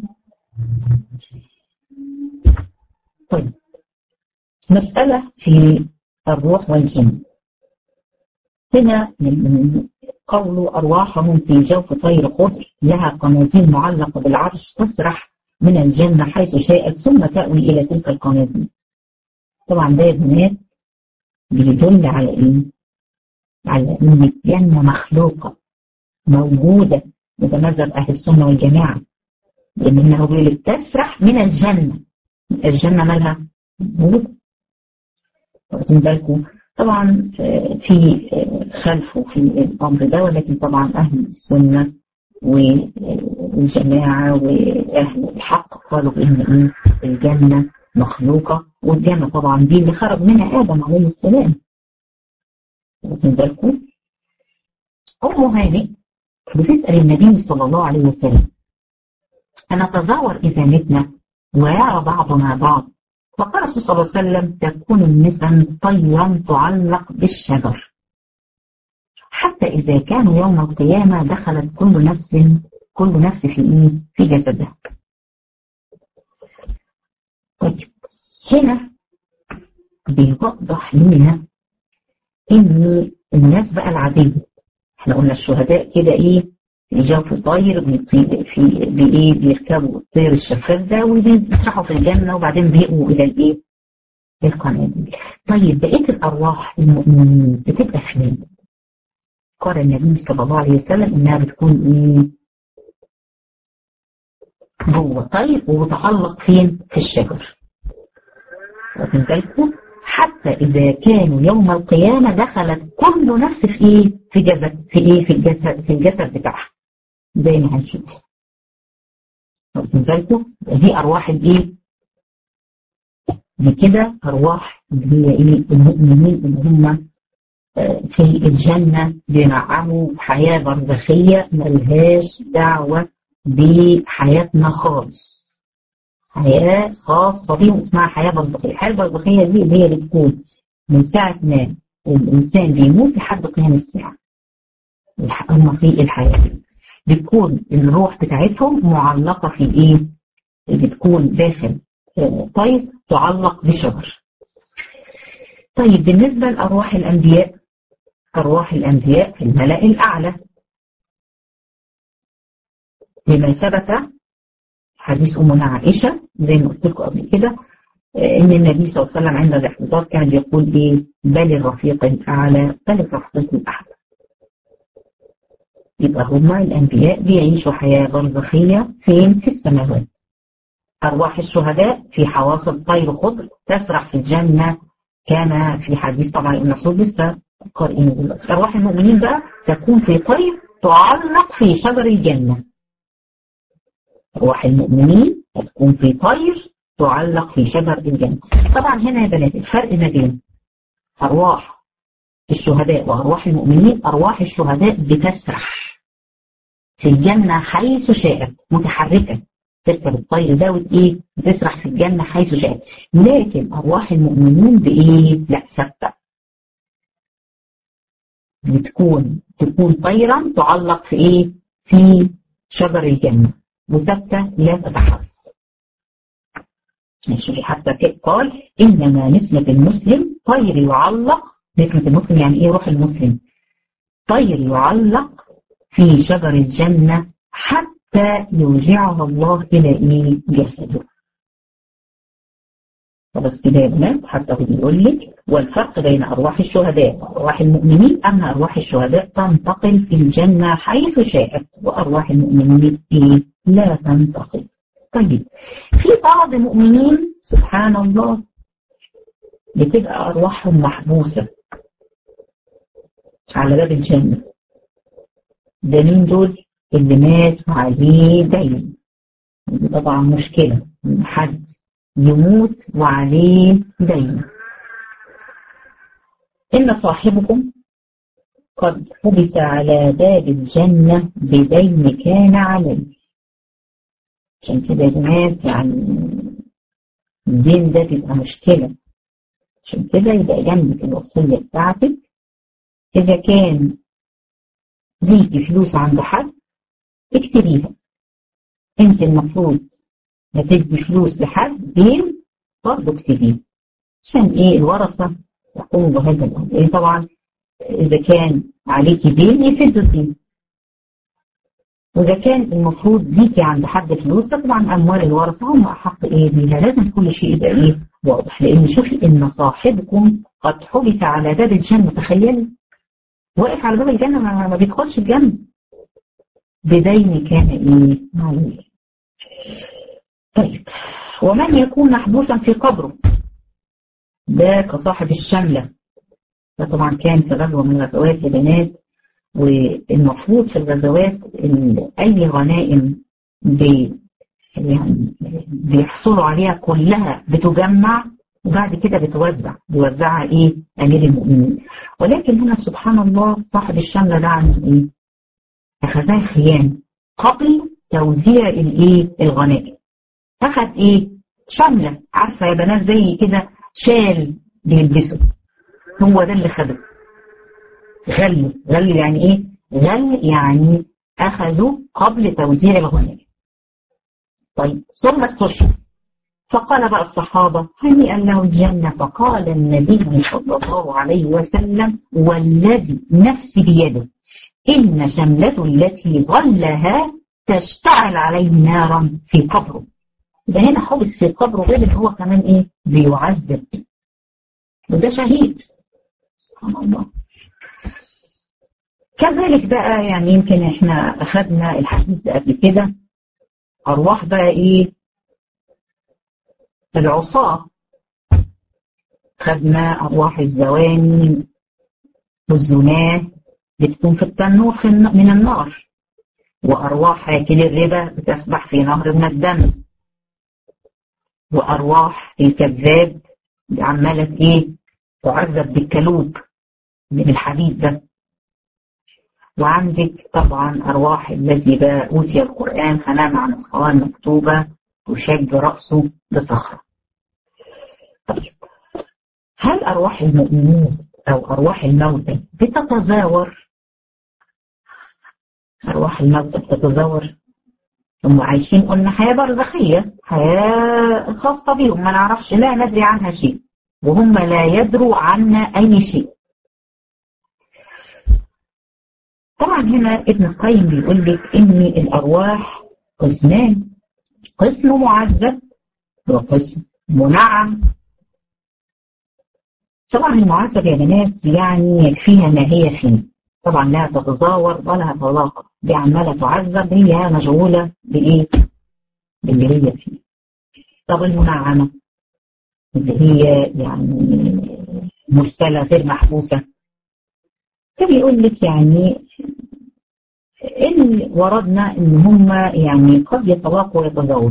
طيب مسألة في الروح والجن هنا من قول أرواحهم في جوف طير خضر لها قناديل معلقة بالعرش تسرح من الجنة حيث شاءت ثم تأوي إلى تلك القناديل طبعا ده بنات بيدل على إيه؟ على إن الجنة مخلوقة موجودة وده مذهب أهل السنة والجماعة لأن هنا هو بيقول تسرح من الجنة الجنة مالها موجودة واخدين بالكم طبعا في خلفه في الأمر ده ولكن طبعا أهل السنة والجماعة وأهل الحق قالوا بإن الجنة مخلوقة والجنة طبعا دي اللي خرج منها آدم عليه السلام واخدين بالكم أم هانئ بتسأل النبي صلى الله عليه وسلم أنتزور إذا متنا ويرى بعضنا بعض فقال الرسول صلى الله عليه وسلم تكون النسم طيرا تعلق بالشجر حتى إذا كانوا يوم القيامة دخلت كل نفس كل نفس في إيه؟ في جسدها. طيب هنا بيوضح لنا إن الناس بقى العادية احنا قلنا الشهداء كده إيه يجوا في طاير بيطير في بايه بيركبوا الطير الشفاف ده وبيسرحوا في الجنه وبعدين بيقوا الى الايه؟ القناديل. طيب بقيه الارواح المؤمنين بتبقى فين؟ قال النبي صلى الله عليه وسلم انها بتكون ايه؟ جوه طير وبتعلق فين؟ في الشجر. واخدين بالكم؟ حتى إذا كانوا يوم القيامة دخلت كل نفس في إيه؟ في جسد في إيه؟ في الجسد في الجسد بتاعها. زي ما هنشوف. واخدين بالكم؟ دي أرواح الإيه؟ دي كده أرواح اللي هي إيه؟ المؤمنين اللي هم في الجنة بينعموا حياة برزخية ملهاش دعوة بحياتنا خالص. حياة خاصة بيهم اسمها حياة برزخية، الحياة البرزخية دي اللي هي اللي بتكون من ساعة ما الإنسان بيموت لحد قيام الساعة. هم في الحياة بتكون الروح بتاعتهم معلقة في إيه؟ بتكون داخل طيب تعلق بشجر. طيب بالنسبة لأرواح الأنبياء أرواح الأنبياء في الملأ الأعلى لما ثبت حديث أمنا عائشة زي ما قلت لكم قبل كده إن النبي صلى الله عليه وسلم عند الاحتضار كان بيقول إيه بل الرفيق الأعلى بل الرفيق الأعلى يبقى هما الأنبياء بيعيشوا حياة برزخية فين في السماوات أرواح الشهداء في حواصل طير خضر تسرح في الجنة كما في حديث طبعا المسعود لسه قارئين دلوقتي أرواح المؤمنين بقى تكون في طير تعلق في شجر الجنة أرواح المؤمنين هتكون في طير تعلق في شجر الجنة طبعا هنا يا بنات الفرق ما بين أرواح الشهداء وأرواح المؤمنين أرواح الشهداء بتسرح في الجنة حيث شاءت متحركة تركب الطير ده وإيه بتسرح في الجنة حيث شاءت لكن أرواح المؤمنين بإيه؟ لا ثابتة بتكون تكون طيرا تعلق في إيه؟ في شجر الجنة وثابتة لا تتحرك ماشي حتى قال إنما نسمة المسلم طير يعلق نسمة المسلم يعني إيه روح المسلم طير يعلق في شجر الجنة حتى يرجعها الله إلى إيه جسده خلاص كده يا بنات حتى هو بيقول لك والفرق بين أرواح الشهداء وأرواح المؤمنين أن أرواح الشهداء تنتقل في الجنة حيث شاءت وأرواح المؤمنين إيه لا تنتقل طيب في بعض مؤمنين سبحان الله بتبقى أرواحهم محبوسة على باب الجنة ده مين دول اللي مات وعليه دين طبعا مشكلة إن حد يموت وعليه دين إن صاحبكم قد حبس على باب الجنة بدين كان عليه عشان كده يا بنات يعني الدين ده بيبقى مشكلة عشان كده يبقى جنبك الوصية بتاعتك إذا كان ليكي فلوس عند حد اكتبيها انت المفروض ما تدي فلوس لحد دين برضه اكتبيه عشان ايه الورثة يقوموا بهذا الأمر ايه طبعا إذا كان عليكي دين يسدوا الدين وإذا كان المفروض ليكي عند حد فلوس طبعا أموال الورثة هم أحق إيه بيها لازم كل شيء يبقى إيه واضح لأن شوفي إن صاحبكم قد حبس على باب الجنة تخيلي واقف على باب الجنة ما, ما بيدخلش الجنة بدين كان إيه معلوم طيب ومن يكون محبوسا في قبره ده كصاحب الشملة ده طبعا كان في غزوة من الغزوات يا بنات والمفروض في الغزوات ان اي غنائم بي يعني بيحصلوا عليها كلها بتجمع وبعد كده بتوزع بيوزعها ايه امير المؤمنين ولكن هنا سبحان الله صاحب الشمله ده عمل ايه اخذها خيانه قبل توزيع الايه الغنائم اخذ ايه شمله عارفه يا بنات زي كده شال بيلبسه هو ده اللي خده غل غل يعني ايه غل يعني اخذوا قبل توزيع الغنائم طيب ثم استشهد فقال بقى الصحابة هنيئا له الجنة فقال النبي صلى الله عليه وسلم والذي نفسي بيده إن شملته التي غلها تشتعل عليه نارا في قبره ده هنا حبس في قبره غير ان هو كمان ايه بيعذب وده شهيد سبحان الله كذلك بقى يعني يمكن احنا اخذنا الحديث ده قبل كده ارواح بقى ايه العصاة خدنا ارواح الزواني والزناه بتكون في التنور في من النار وارواح اكل الربا بتسبح في نهر من الدم وارواح الكذاب عماله ايه تعذب بالكلوب من الحديد ده وعندك طبعا أرواح الذي بقى أوتي القرآن فنام عن الصوان مكتوبة تشج رأسه بصخرة طيب هل أرواح المؤمنين أو أرواح الموتى بتتزاور أرواح الموتى بتتزاور هم عايشين قلنا حياة برزخية حياة خاصة بيهم ما نعرفش لا ندري عنها شيء وهم لا يدروا عنا أي شيء طبعا هنا ابن القيم بيقول لك ان الارواح قسمان قسم معذب وقسم منعم طبعا المعذب يا بنات يعني يكفيها ما هي فيه طبعا لا تتزاور ولا تلاقى دي عماله تعذب هي مشغوله بايه؟ باللي هي فيه طب المنعمه اللي هي يعني مرسله غير محبوسه فبيقول لك يعني إن وردنا إن هم يعني قد يتلاقوا ويتزاوروا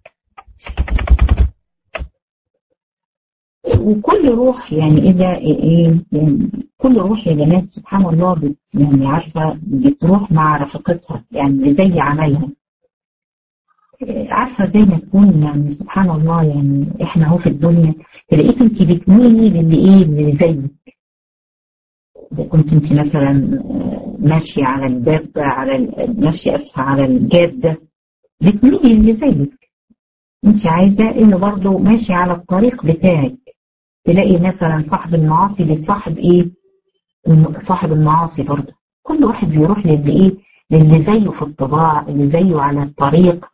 وكل روح يعني إذا إيه يعني كل روح يا بنات سبحان الله بت يعني عارفة بتروح مع رفقتها يعني زي عملها عارفة زي ما تكون يعني سبحان الله يعني احنا اهو في الدنيا تلاقيك انت بتميلي للي ايه اللي زيك إذا كنت انت مثلا ماشية على الدابة على ماشية اسفة على الجادة بتميلي للي زيك انت عايزة انه برضه ماشي على الطريق بتاعك تلاقي مثلا صاحب المعاصي لصاحب ايه صاحب المعاصي برضه كل واحد بيروح للي ايه للي زيه في الطباع اللي زيه على الطريق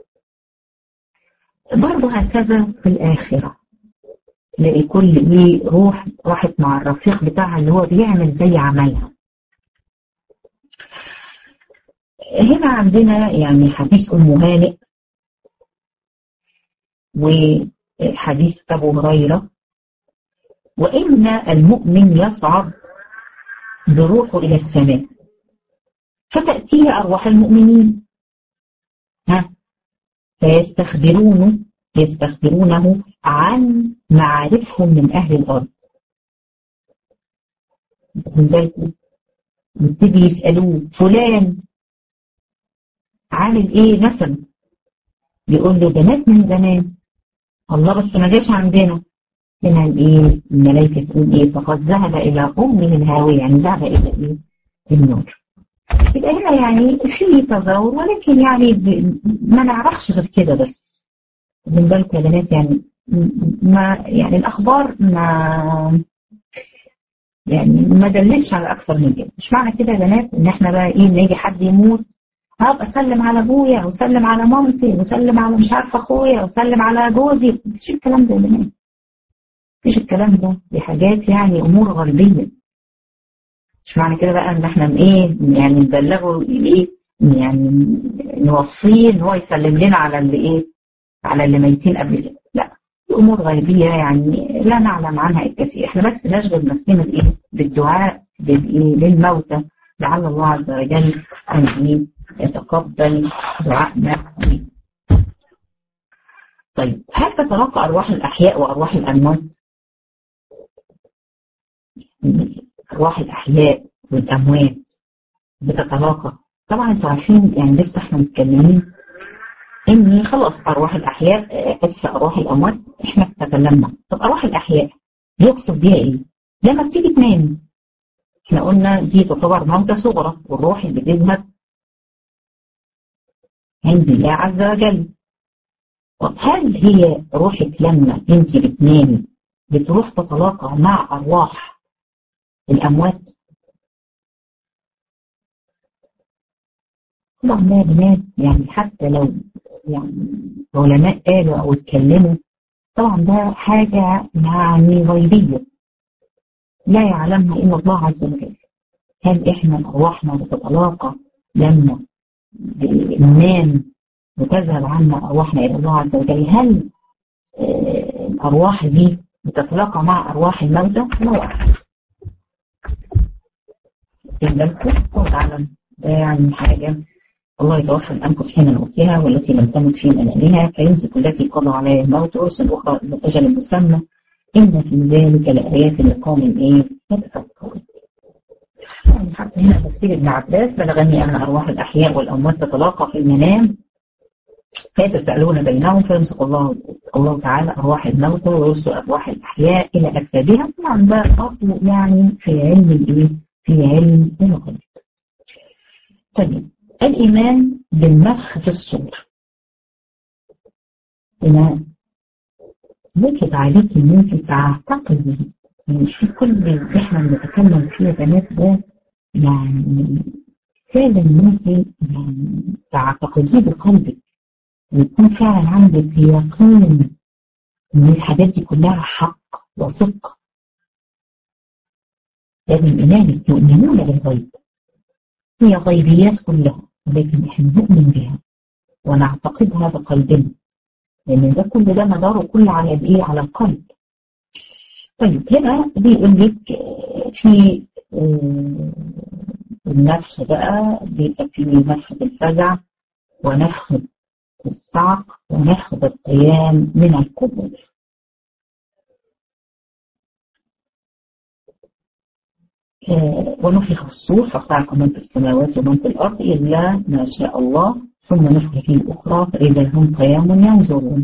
برضه هكذا في الآخرة تلاقي كل ايه روح راحت مع الرفيق بتاعها اللي هو بيعمل زي عملها هنا عندنا يعني حديث أم هانئ وحديث أبو هريرة وإن المؤمن يصعد بروحه إلى السماء فتأتيه أرواح المؤمنين ها فيستخبرونه يستخبرونه عن معارفهم من أهل الأرض بالكم يبتدي يسألوه فلان عامل ايه مثلا يقول له ده مات من زمان الله بس ما جاش عندنا هنا الايه الملائكه تقول ايه فقد ذهب الى امه الهاويه يعني ذهب الى ايه النور يبقى هنا يعني في تظاهر ولكن يعني ما نعرفش غير كده بس من بالكم يا بنات يعني ما يعني الاخبار ما يعني ما دلتش على اكثر من كده مش معنى كده يا بنات ان احنا بقى ايه نيجي حد يموت هبقى اسلم على ابويا واسلم على مامتي واسلم على مش عارفه اخويا واسلم على جوزي مفيش الكلام ده يا بنات مفيش الكلام ده دي حاجات يعني امور غربيه مش معنى كده بقى ان احنا ايه يعني نبلغه ايه يعني نوصيه ان هو يسلم لنا على اللي ايه على اللي ميتين قبل كده لا امور غيبيه يعني لا نعلم عنها الكثير احنا بس نشغل نفسنا بايه بالدعاء للموتى لعل الله عز وجل ان يتقبل دعائنا طيب هل تتلقى ارواح الاحياء وارواح الاموات ارواح الاحياء والاموات بتتلاقى طبعا انتوا عارفين يعني لسه احنا متكلمين ان خلاص ارواح الاحياء اسف ارواح الاموات احنا تكلمنا طب ارواح الاحياء يقصد بيها ايه؟ لما بتيجي تنام احنا قلنا دي تعتبر موتة صغرى والروح اللي بتذهب عند الله عز وجل طب هل هي روحك لما انت بتنامي بتروح تتلاقى مع ارواح الاموات؟ طبعا لا بنات يعني حتى لو يعني علماء قالوا او اتكلموا طبعا ده حاجة يعني غيبية لا يعلمها إلا الله عز وجل هل إحنا أرواحنا بتتلاقى لما ننام وتذهب عنا أرواحنا إلى الله عز وجل هل الأرواح دي بتتلاقى مع أرواح الموتى؟ لا أعلم بالكم الله أعلم ده يعني حاجة الله يتوفى الأنفس حين موتها والتي لم تمت في منامها فيمسك التي قضى عليها الموت ويرسل أخرى إلى أجل مسمى إن في ذلك لآيات لقوم إيه يتفكرون. يعني حتى هنا تفسير ابن عباس بلغني أن أرواح الأحياء والأموات تتلاقى في المنام فيتساءلون بينهم فيمسك الله الله تعالى أرواح الموتى ويرسل أرواح الأحياء إلى أجسادها طبعا ده برضه يعني في علم الإيه؟ في علم الغيب. طيب الإيمان بالنفخ في الصور هنا يجب عليك إن أنت تعتقدي يعني في كل اللي إحنا بنتكلم فيه يا بنات ده يعني فعلا إن أنت يعني تعتقديه بقلبك ويكون فعلا عندك يقين إن الحاجات دي كلها حق وصدق لازم إيمانك يؤمنون بالغيب هي غيبيات كلها ولكن احنا نؤمن بها ونعتقدها بقلبنا لان ده كل ده مداره كله على الايه على القلب طيب هنا بيقول لك في النفخ بقى بيبقى في نفخ الفزع ونفخ الصعق ونفخ القيام من القبور آه ونفخ في الصور فصعق من في السماوات ومن في الأرض إلا ما شاء الله ثم نفخ في الأخرى فإذا هم قيام ينظرون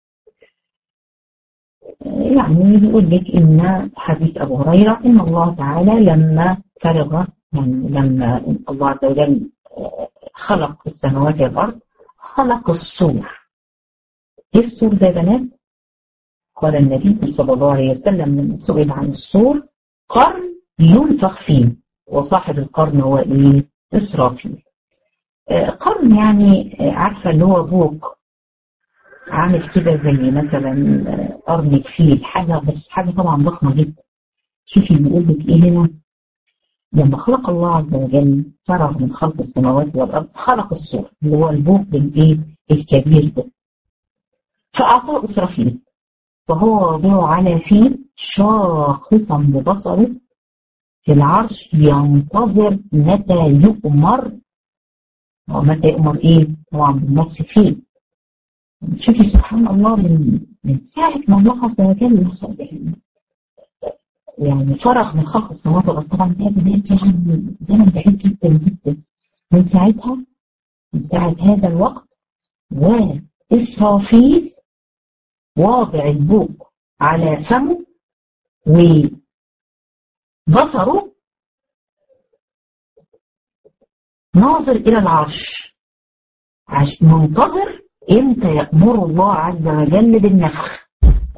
يعني بيقول لك إن حديث أبو هريرة إن الله تعالى لما فرغ يعني لما الله عز وجل خلق السماوات والأرض خلق الصور إيه الصور ده يا بنات؟ قال النبي صلى الله عليه وسلم من سئل عن الصور قرن ينفخ فيه وصاحب القرن هو إيه؟ إسرافيل قرن يعني عارفة اللي هو بوق عامل كده زي مثلا قرن الفيل حاجة بس حاجة طبعا ضخمة جدا شوفي بيقول لك ايه هنا لما خلق الله عز وجل فرغ من خلق السماوات والارض خلق الصور اللي هو البوق الايه الكبير ده فاعطاه اسرافيل فهو وضعه على فيه شاخصا ببصره في العرش ينتظر متى يؤمر ومتى يؤمر ايه طبعا بالنفس فيه شوفي سبحان الله من من ساعة ما الله عز وجل يعني فرغ من خلق السماوات والأرض طبعا ده بنات يعني زمن بعيد جدا جدا من ساعتها من ساعة هذا الوقت وإسرافيل واضع البوق على فمه وبصره ناظر إلى العرش عش منتظر إمتى يأمر الله عز وجل بالنفخ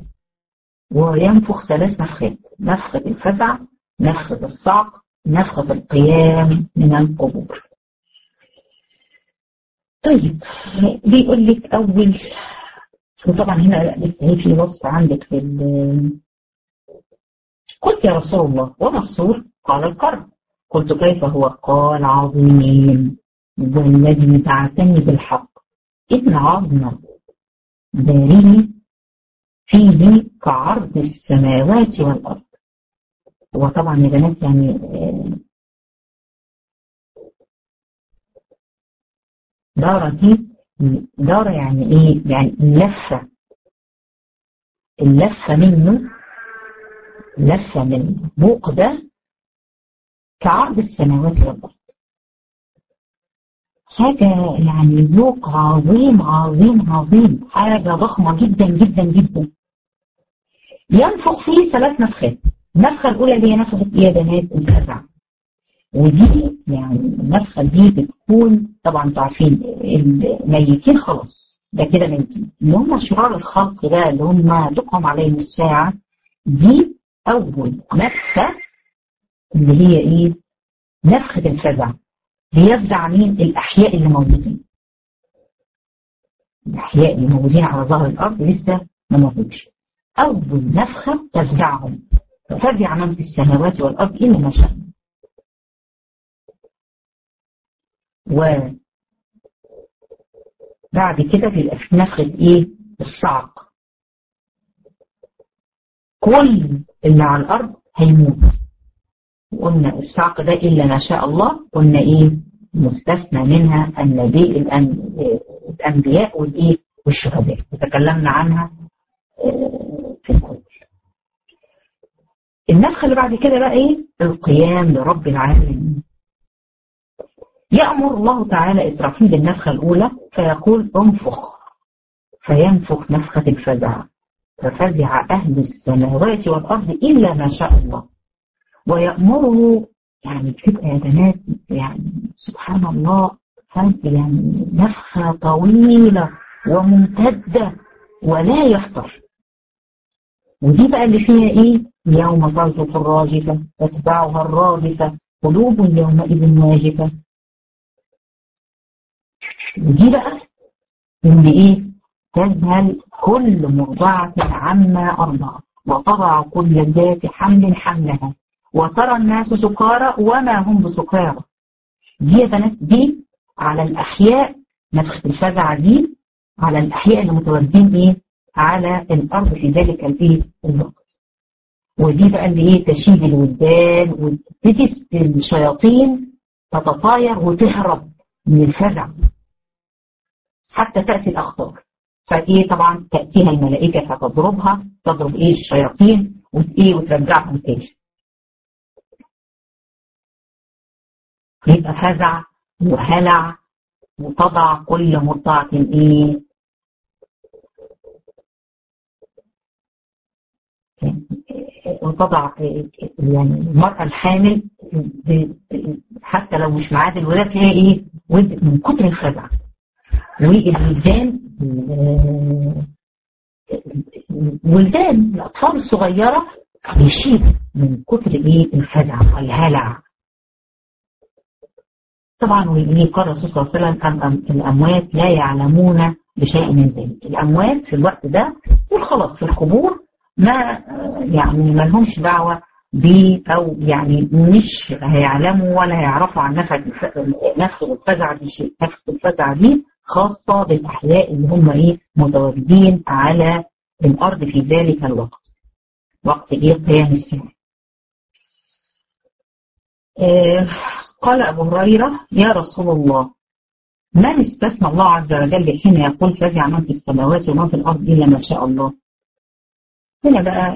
وينفخ ثلاث نفخات نفخة الفزع نفخة الصعق نفخة القيام من القبور طيب بيقول لك أول وطبعا هنا لسه في وصف عندك في قلت يا رسول الله وما الصور؟ قال القرن قلت كيف هو؟ قال عظيم والذي بعثني بالحق إن عظم داره فيه كعرض السماوات والأرض هو طبعا يا بنات يعني دارة دي دارة يعني ايه يعني اللفة اللفة منه لفة من بوق ده كعرض السماوات والأرض حاجة يعني بوق عظيم عظيم عظيم حاجة ضخمة جدا جدا جدا ينفخ فيه ثلاث نفخات النفخة الأولى اللي هي نفخة إيه يا بنات الفزع ودي يعني النفخة دي بتكون طبعا انتوا عارفين الميتين خلاص ده كده ميتين اللي هم شرار الخلق ده اللي هم تقام عليهم الساعة دي أول نفخة اللي هي إيه؟ نفخة الفزع بيفزع مين؟ الأحياء اللي موجودين الأحياء اللي موجودين على ظهر الأرض لسه ما موجودش أول نفخة تفزعهم ففزع من في السماوات والأرض إلا ما شاء و بعد كده بيبقى في نفخة إيه؟ الصعق كل اللي على الأرض هيموت وقلنا الصعق ده إلا ما شاء الله قلنا إيه؟ مستثنى منها النبي الأنبياء والإيه؟ والشهداء وتكلمنا عنها في الأول النفخة اللي بعد كده بقى إيه؟ القيام لرب العالمين يأمر الله تعالى إسرافيل بالنفخة الأولى فيقول انفخ فينفخ نفخة الفزع ففزع أهل السماوات والأرض إلا ما شاء الله ويأمره يعني بتبقى يا بنات يعني سبحان الله يعني نفخة طويلة وممتدة ولا يفتر ودي بقى اللي فيها ايه يوم ترجف الراجفة تتبعها الرادفة قلوب يومئذ واجفة ودي بقى اللي ايه تذهل كل مرضعة عما أرضعت وتضع كل ذات حمل حملها وترى الناس سكارى وما هم بسكارى دي يا بنات دي على الأحياء نفخ الفزع دي على الأحياء اللي متواجدين إيه على الأرض في ذلك الإيه الوقت ودي بقى اللي إيه تشيد الولدان وتبتدي الشياطين تتطاير وتهرب من الفزع حتى تأتي الأخطار فإيه طبعا تأتيها الملائكة فتضربها تضرب إيه الشياطين وإيه وترجعهم تاني يبقى فزع وهلع وتضع كل مرضعة ايه وتضع يعني المرأة الحامل حتى لو مش معاد الولاد هي ايه من كتر الفزع والولدان الولدان الاطفال الصغيره بيشيبوا من كتر ايه الفزع والهلع طبعا قال الرسول صلى الله عليه وسلم الاموات لا يعلمون بشيء من ذلك الاموات في الوقت ده خلاص في القبور ما يعني ما لهمش دعوه ب او يعني مش هيعلموا ولا هيعرفوا عن نفس الفزع دي شيء نفس الفزع دي خاصه بالاحياء اللي هم ايه متواجدين على الارض في ذلك الوقت وقت ايه قيام الساعه آه قال ابو هريره يا رسول الله من استثنى الله عز وجل حين يقول فزع من في السماوات ومن في الارض الا ما شاء الله هنا بقى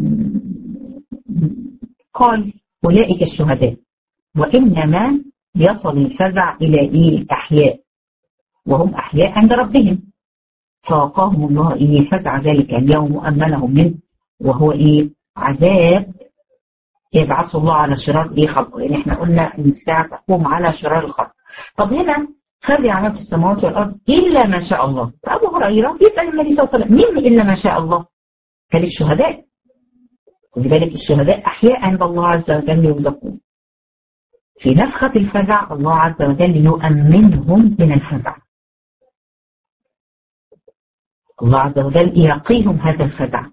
قال أولئك الشهداء وإنما يصل الفزع إلى إيه الأحياء وهم أحياء عند ربهم فوقاهم الله إيه فزع ذلك اليوم وأمنهم منه وهو إيه عذاب يبعث الله على شرار إيه خلقه لأن إحنا قلنا إن الساعة تقوم على شرار الخلق طب هنا فزع من في السماوات والأرض إلا ما شاء الله فأبو هريرة يسأل النبي صلى الله عليه وسلم مين إلا ما شاء الله قال الشهداء ولذلك الشهداء أحياء عند الله عز وجل يرزقون في نفخة الفزع الله عز وجل يؤمنهم من الفزع الله عز وجل يقيهم هذا الفزع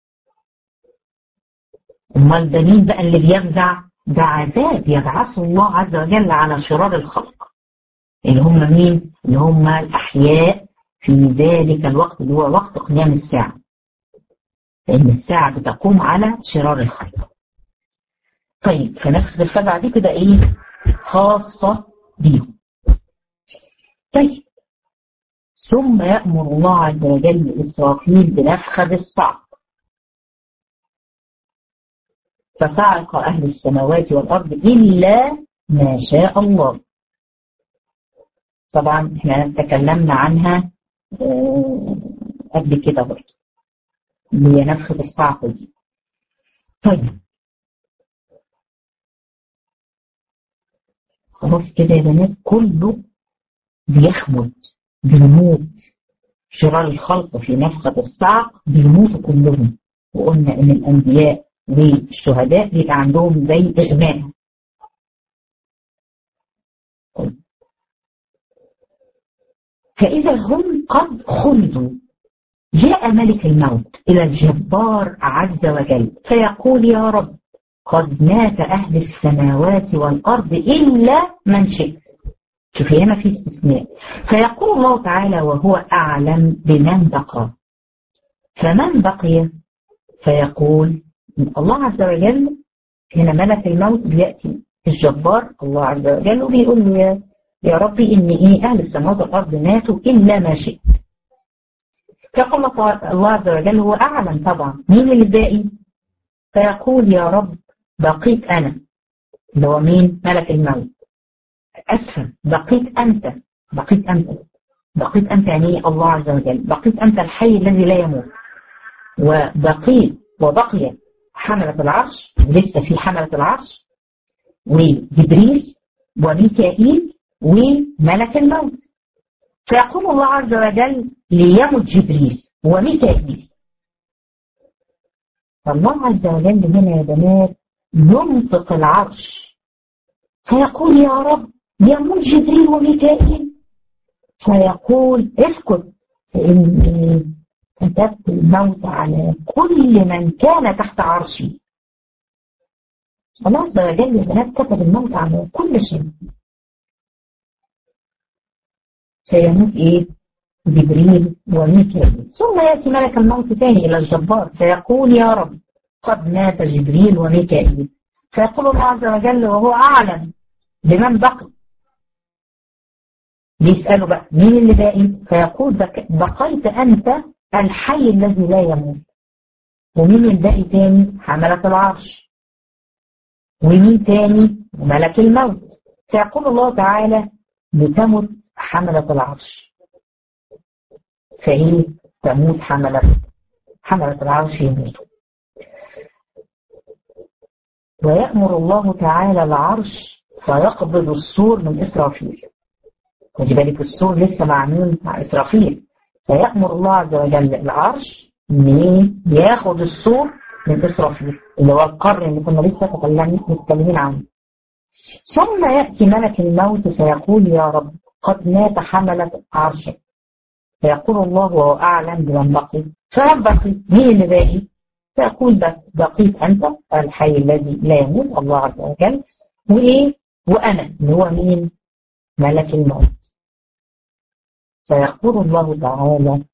امال ده مين بقى اللي بيفزع ده عذاب يبعثه الله عز وجل على شرار الخلق اللي هم مين اللي هم الأحياء في ذلك الوقت اللي هو وقت قيام الساعة لأن الساعة بتقوم على شرار الخلق طيب فنفخ الفزع دي كده ايه خاصة بيهم طيب ثم يأمر الله عز وجل إسرافيل بنفخة الصعق فصعق أهل السماوات والأرض إلا ما شاء الله طبعا احنا تكلمنا عنها قبل كده برضه اللي هي نفخة الصعق دي طيب خلاص كده يا بنات كله بيخمد بيموت شرار الخلق في نفخة الصعق بيموتوا كلهم وقلنا ان الانبياء والشهداء بيبقى عندهم زي اغماء فإذا هم قد خلدوا جاء ملك الموت إلى الجبار عز وجل فيقول يا رب قد مات أهل السماوات والأرض إلا من شئت شوفي هنا في استثناء فيقول الله تعالى وهو أعلم بمن بقى فمن بقي فيقول الله عز وجل هنا ملك الموت بيأتي الجبار الله عز وجل وبيقول له يا, يا ربي إن إيه أهل السماوات والأرض ماتوا إلا ما شئت فيقول الله عز وجل هو أعلم طبعا مين اللي باقي فيقول يا رب بقيت أنا اللي هو مين ملك الموت أسفل بقيت أنت بقيت أنت بقيت أنت يعني الله عز وجل بقيت أنت الحي الذي لا يموت وبقيت وبقي حملة العرش لسه في حملة العرش وجبريل وميكائيل وملك الموت فيقول الله عز وجل ليمت جبريل وميكائيل فالله عز وجل هنا يا بنات ينطق العرش فيقول يا رب يموت جبريل وميكائيل فيقول اسكت فإني كتبت الموت على كل من كان تحت عرشي الله عز وجل يا بنات كتب الموت على كل شيء فيموت ايه جبريل وميكائيل ثم يأتي ملك الموت ثاني إلى الجبار فيقول يا رب قد مات جبريل وميكائيل فيقول الله عز وجل وهو أعلم بمن بقي بيسأله بقى مين اللي باقي فيقول بك بقيت أنت الحي الذي لا يموت ومين الباقي تاني حملة العرش ومين تاني ملك الموت فيقول الله تعالى لتمت حملة العرش فإيه تموت حملة حملة العرش يموتوا ويأمر الله تعالى العرش فيقبض السور من إسرافيل خدي بالك السور لسه معمول مع إسرافيل فيأمر الله عز وجل العرش إن ياخد السور من إسرافيل اللي هو القرن اللي كنا لسه متكلمين عنه ثم يأتي ملك الموت فيقول يا رب قد مات حملة عرشك فيقول الله وهو أعلم بمن بقي فمن بقي مين اللي باقي فيقول بس بقيت أنت الحي الذي لا يموت الله عز وجل وإيه وأنا اللي هو مين ملك الموت فيقول الله تعالى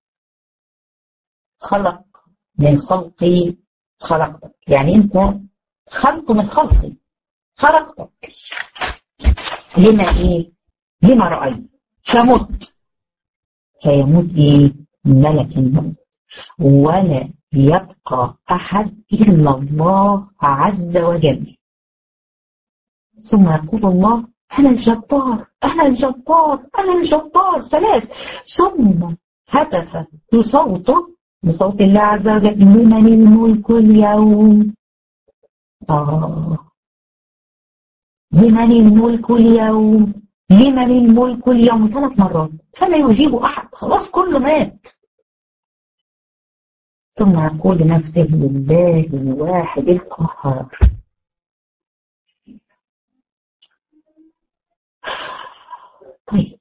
خلق من خلقي خلقتك يعني أنت خلق من خلقي خلقتك لما إيه لما رأيت فمت فيموت إيه ملك الموت ولا يبقى أحد إلا الله عز وجل ثم يقول الله أنا الجبار أنا الجبار أنا الجبار ثلاث ثم هتف بصوته بصوت الله عز وجل لمن الملك اليوم آه لمن الملك اليوم لمن الملك اليوم ثلاث مرات فلا يجيب أحد خلاص كله مات ثم يقول لنفسه لله الواحد القهار طيب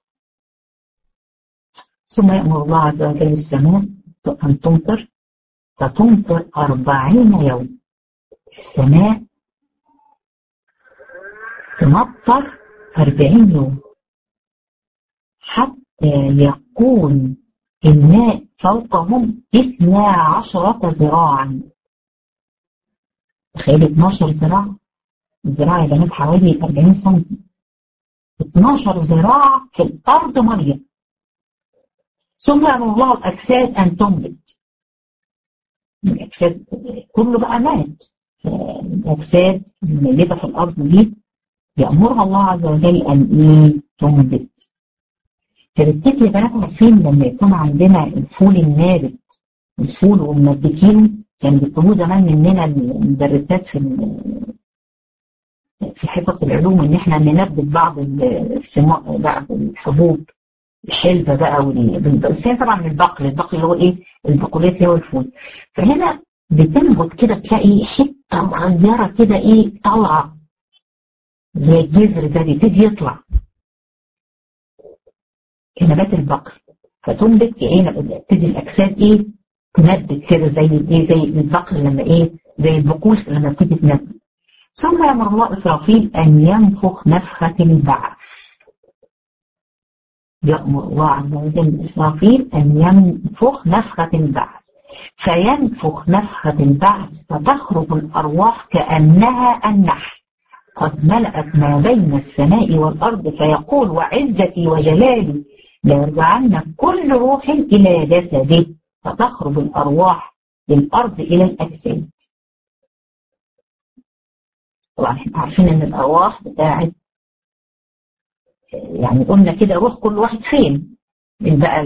ثم يأمر الله عز وجل السماء أن تمطر فتمطر أربعين يوم السماء تمطر أربعين يوم حتى يكون الماء فوقهم اثنا عشرة ذراعا تخيل 12 ذراع الذراع يا بنات حوالي 40 سم 12 ذراع في الأرض مية ثم يأمر الله الأجساد أن تنبت الأجساد كله بقى مات الأجساد الميتة في الأرض دي يأمرها الله عز وجل أن إيه تنبت فبالتالي يا بنات عارفين لما يكون عندنا الفول النابت الفول والمنبتين كان بيكتبوه زمان مننا المدرسات في في حصص العلوم ان احنا ننبت بعض بعض الحبوب الحلبة بقى بس هي طبعا من البقل البقل اللي هو ايه البقولات اللي هو الفول فهنا بتنبت كده تلاقي حته صغيره كده ايه طالعه زي الجذر ده بيبتدي يطلع كنبات البقل فتنبت ايه تبتدي الاجساد ايه تنبت كده زي ايه زي البقل لما ايه زي البقول لما بتيجي تنبت ثم يامر الله اسرافيل ان ينفخ نفخه البعث يأمر الله عز وجل إسرافيل أن ينفخ نفخة البعث فينفخ نفخة البعث فتخرج الأرواح كأنها النحل قد ملأت ما بين السماء والأرض فيقول وعزتي وجلالي ليرجعن كل روح إلى جسده فتخرج الأرواح للأرض إلى الأجساد طبعا احنا عارفين ان الأرواح بتاعت يعني قلنا كده روح كل واحد فين بقى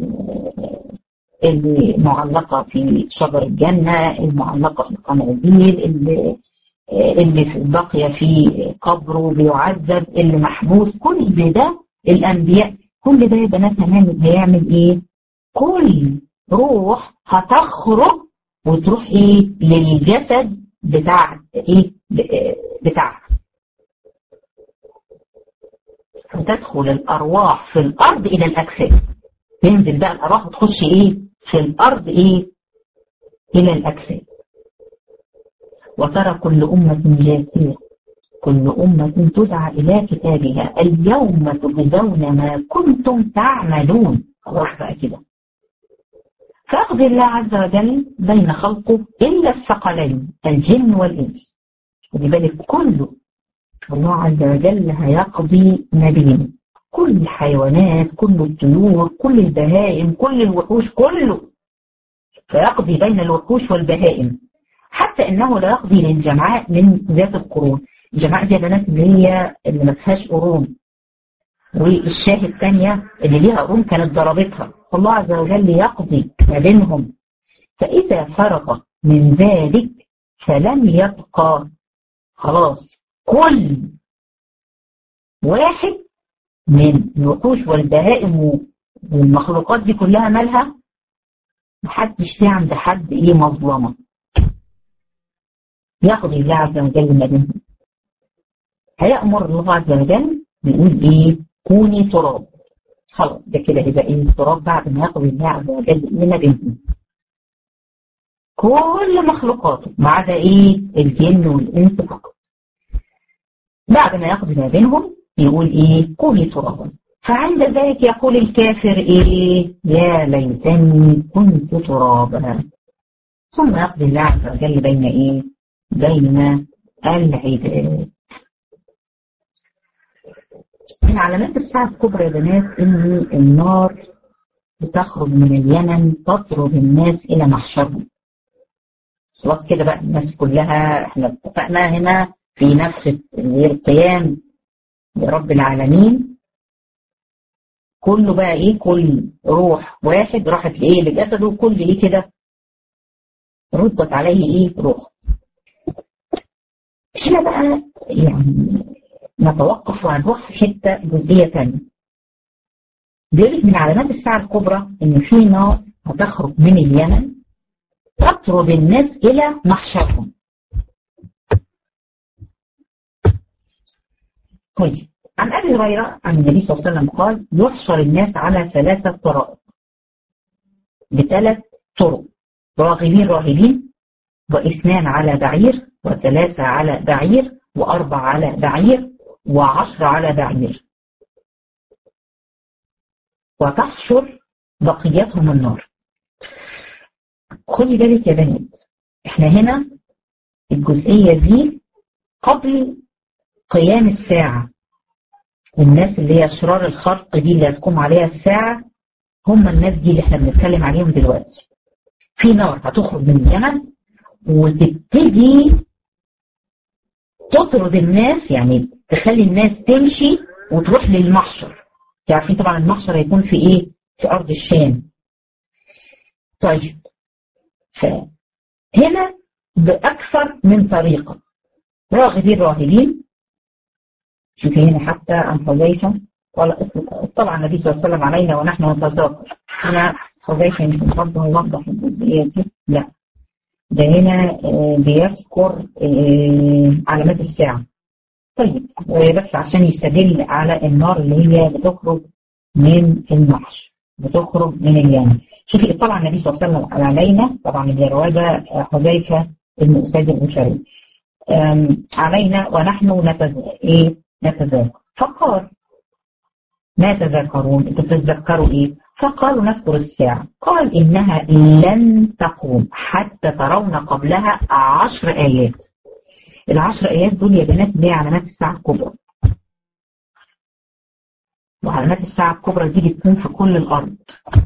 اللي معلقة في شجر الجنة المعلقة في القناديل اللي اللي في باقية في قبره بيعذب اللي محبوس كل ده الأنبياء كل ده يا بنات هنعمل هيعمل إيه؟ كل روح هتخرج وتروح إيه؟ للجسد بتاع إيه؟ بتاعها فتدخل الأرواح في الأرض إلى الأجساد تنزل بقى الأرواح وتخش إيه؟ في الأرض إيه؟ إلى الأجساد وترى كل أمة جاثية كل أمة تدعى إلى كتابها اليوم تجزون ما كنتم تعملون خلاص بقى كده فيقضي الله عز وجل بين خلقه إلا الثقلين الجن والإنس خدي بالك كله الله عز وجل هيقضي ما بينهم كل الحيوانات كل الطيور كل البهائم كل الوحوش كله فيقضي بين الوحوش والبهائم حتى انه لا يقضي للجمعاء من ذات القرون الجماعة دي يا بنات اللي هي اللي ما فيهاش قرون والشاهد الثانية اللي ليها قرون كانت ضربتها الله عز وجل يقضي ما بينهم فإذا فرغ من ذلك فلم يبقى خلاص كل واحد من الوحوش والبهائم والمخلوقات دي كلها مالها محدش في عند حد ايه مظلمة يقضي الله عز وجل ما بينهم هيأمر الله عز وجل بيقول ايه كوني تراب خلاص ده كده يبقى ايه تراب بعد ما يقضي الله عز وجل ما بينهم كل مخلوقاته ما عدا ايه الجن والانس فقط بعد ما يقضي ما بينهم يقول ايه كوني ترابا فعند ذلك يقول الكافر ايه يا ليتني كنت ترابا ثم يقضي الله عز وجل بين ايه بين العباد من علامات الساعة الكبرى يا بنات ان النار بتخرج من اليمن تطرد الناس الى محشرهم خلاص كده بقى الناس كلها احنا اتفقنا هنا في نفخة القيام برب العالمين كله بقى ايه كل روح واحد راحت لايه لجسده وكل ايه كده ردت عليه ايه روح احنا بقى يعني نتوقف وهنروح في حته جزئيه ثانيه بيقول من علامات الساعه الكبرى ان في نار هتخرج من اليمن تطرد الناس الى محشرهم طيب عن ابي هريره عن النبي صلى الله عليه وسلم قال يحشر الناس على ثلاثه طرائق بثلاث طرق راغبين راهبين واثنان على بعير وثلاثه على بعير واربع على بعير وعشر على بعير وتحشر بقيتهم النار خدي بالك يا بنات احنا هنا الجزئيه دي قبل قيام الساعه الناس اللي هي اشرار الخلق دي اللي هتقوم عليها الساعه هم الناس دي اللي احنا بنتكلم عليهم دلوقتي في نار هتخرج من اليمن وتبتدي تطرد الناس يعني تخلي الناس تمشي وتروح للمحشر عارفين طبعا المحشر هيكون في ايه في ارض الشام طيب فهنا باكثر من طريقه راغبين راهبين شوفي هنا حتى عن حذيفه قال طبعا النبي صلى الله عليه وسلم علينا ونحن نتذاكر هنا حذيفه يمكن برضه يوضح الجزئيه دي لا ده هنا بيذكر علامات الساعه طيب بس عشان يستدل على النار اللي هي بتخرج من المحشر بتخرج من اليمن شوفي طبعا النبي صلى الله عليه وسلم علينا طبعا اللي رواه حذيفه بن اسيد البشري علينا ونحن نتذاكر ايه نتذاكر فقال ما تذكرون انتوا بتتذكروا ايه فقالوا نذكر الساعة قال إنها لن تقوم حتى ترون قبلها عشر آيات العشر آيات دول يا بنات دي علامات الساعة الكبرى وعلامات الساعة الكبرى دي بتكون في كل الأرض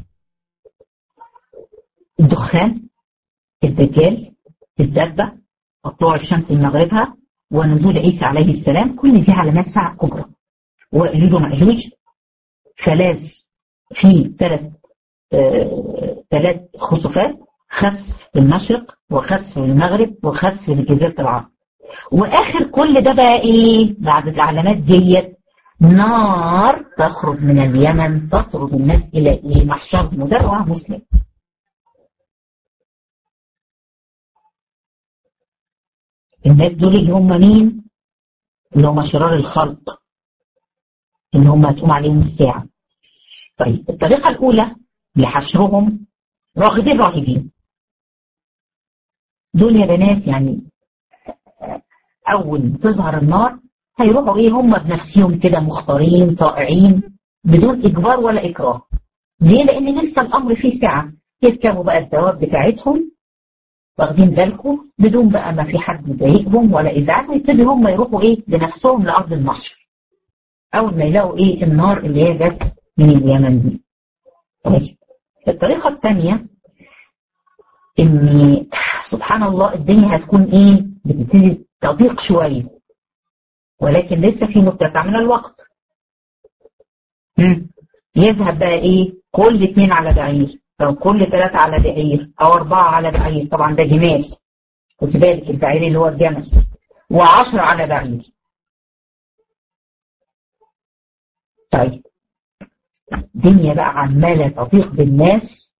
الدخان الدجال الدبة طلوع الشمس من مغربها ونزول عيسى عليه السلام كل دي علامات الساعة الكبرى وأجوج ومأجوج ثلاث في ثلاث ثلاث آه خسوفات خسف في المشرق وخسف في المغرب وخسف في جزيرة العرب واخر كل ده بقى ايه بعد العلامات ديت نار تخرج من اليمن تطرد الناس الى ايه محشرهم وده رواه مسلم الناس دول اللي هم مين اللي هم شرار الخلق اللي هم هتقوم عليهم الساعه طيب الطريقه الاولى لحشرهم راغبين راهبين دول يا بنات يعني اول ما تظهر النار هيروحوا ايه هم بنفسهم كده مختارين طائعين بدون اجبار ولا اكراه ليه لان لسه الامر فيه سعه يركبوا بقى الدواب بتاعتهم واخدين بالكم بدون بقى ما في حد يضايقهم ولا ازعاج يبتدوا هم يروحوا ايه بنفسهم لارض المحشر اول ما يلاقوا ايه النار اللي هي جت من اليمن دي طيب الطريقه الثانيه ان سبحان الله الدنيا هتكون ايه بتبتدي تضيق شويه ولكن لسه في متسع من الوقت مم. يذهب بقى ايه كل اتنين على بعير او كل ثلاثة على بعير او اربعة على بعير طبعا ده جمال خد بالك البعير اللي هو الجمل وعشرة على بعير طيب الدنيا بقى عمالة تطيق بالناس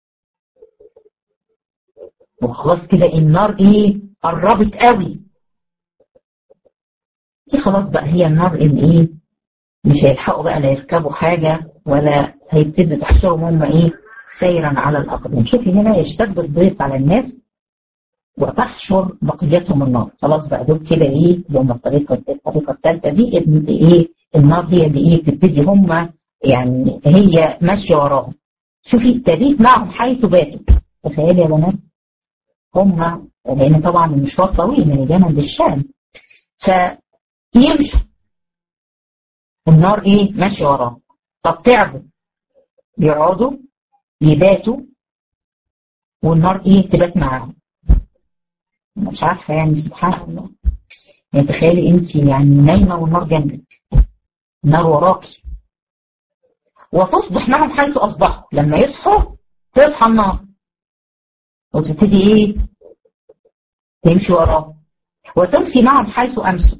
وخلاص كده النار ايه قربت قوي دي خلاص بقى هي النار اللي ايه مش هيلحقوا بقى لا يركبوا حاجة ولا هيبتدوا تحشرهم هم ايه سيرا على الأقدام شوفي هنا يشتد الضيق على الناس وتحشر بقيتهم النار خلاص بقى دول كده ايه يوم الطريقة الطريقة الثالثة دي ايه النار هي اللي ايه بتبتدي هم يعني هي ماشية وراهم شوفي تبيت معهم حيث باتوا تخيلي يا بنات هم لان طبعا المشوار طويل من اليمن للشام فيمشوا النار ايه ماشية وراهم طب تعبوا يقعدوا يباتوا والنار ايه تبات معاهم مش عارفة يعني سبحان الله يعني تخيلي انت يعني نايمة والنار جنبك النار وراكي وتصبح معهم حيث اصبحوا لما يصحوا تصحى النار وتبتدي ايه تمشي وراهم وتمشي معهم حيث امسوا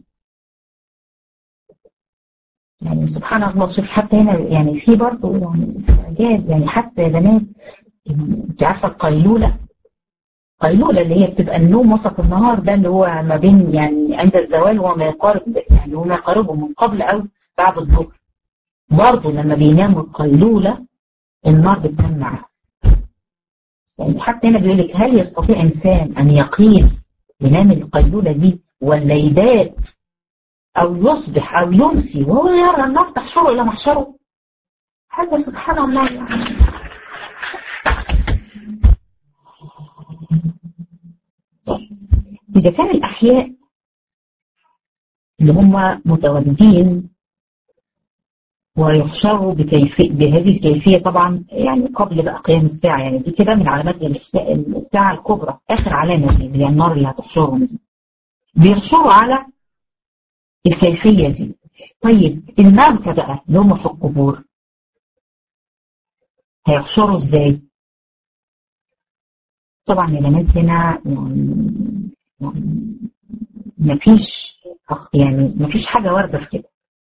يعني سبحان الله شوف حتى هنا يعني في برضه يعني استعجاب يعني حتى يا بنات انت عارفه القيلوله قيلوله اللي هي بتبقى النوم وسط النهار ده اللي هو ما بين يعني عند الزوال وما يقارب يعني وما يقاربه من قبل او بعد الظهر برضه لما بيناموا القيلوله النار بتنام معاه يعني حتى هنا بيقول لك هل يستطيع انسان ان يقيل ينام القيلوله دي ولا يبات أو يصبح أو يمسي وهو يرى النار تحشره إلى محشره حاجة سبحان الله يعني إذا كان الأحياء اللي هم متواجدين ويحشروا بكيفية بهذه الكيفية طبعا يعني قبل بقى قيام الساعة يعني دي كده من علامات الساعة الكبرى آخر علامة اللي هي النار اللي هتحشرهم دي بيحشروا على الكيفية دي طيب الموتى بقى اللي هم في القبور هيحشروا ازاي طبعا يا بنات هنا يعني, يعني مفيش يعني مفيش حاجة واردة في كده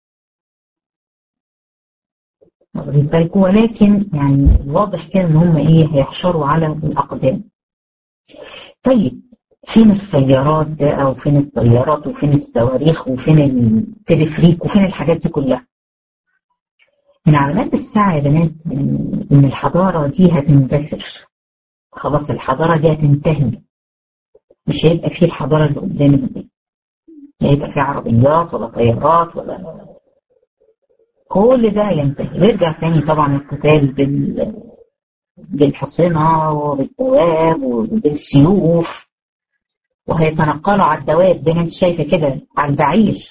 بالكم ولكن يعني واضح كده ان هم ايه هيحشروا على الاقدام طيب فين السيارات بقى وفين الطيارات وفين الصواريخ وفين التلفريك وفين الحاجات دي كلها من علامات الساعة يا بنات إن الحضارة دي هتندثر خلاص الحضارة دي هتنتهي مش هيبقى فيه الحضارة اللي قدامنا دي لا هيبقى فيه عربيات ولا طيارات ولا كل ده ينتهي ويرجع تاني طبعا القتال بال بالحصنة وبالدواب وبالسيوف وهيتنقلوا على الدواب زي ما انت شايفه كده على البعير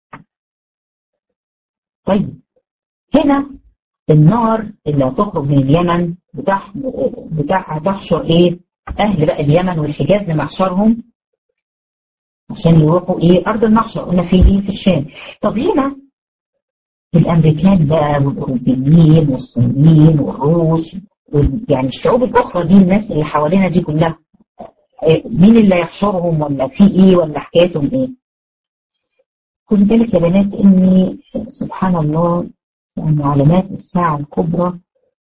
طيب هنا النار اللي هتخرج من اليمن بتاع بتاع هتحشر ايه اهل بقى اليمن والحجاز لمحشرهم عشان يروحوا ايه ارض المحشر قلنا في ايه في الشام طب هنا الامريكان بقى والاوروبيين والصينيين والروس يعني الشعوب الاخرى دي الناس اللي حوالينا دي كلها مين اللي يحشرهم ولا في ايه ولا حكايتهم ايه خد بالك يا بنات اني سبحان الله يعني علامات الساعة الكبرى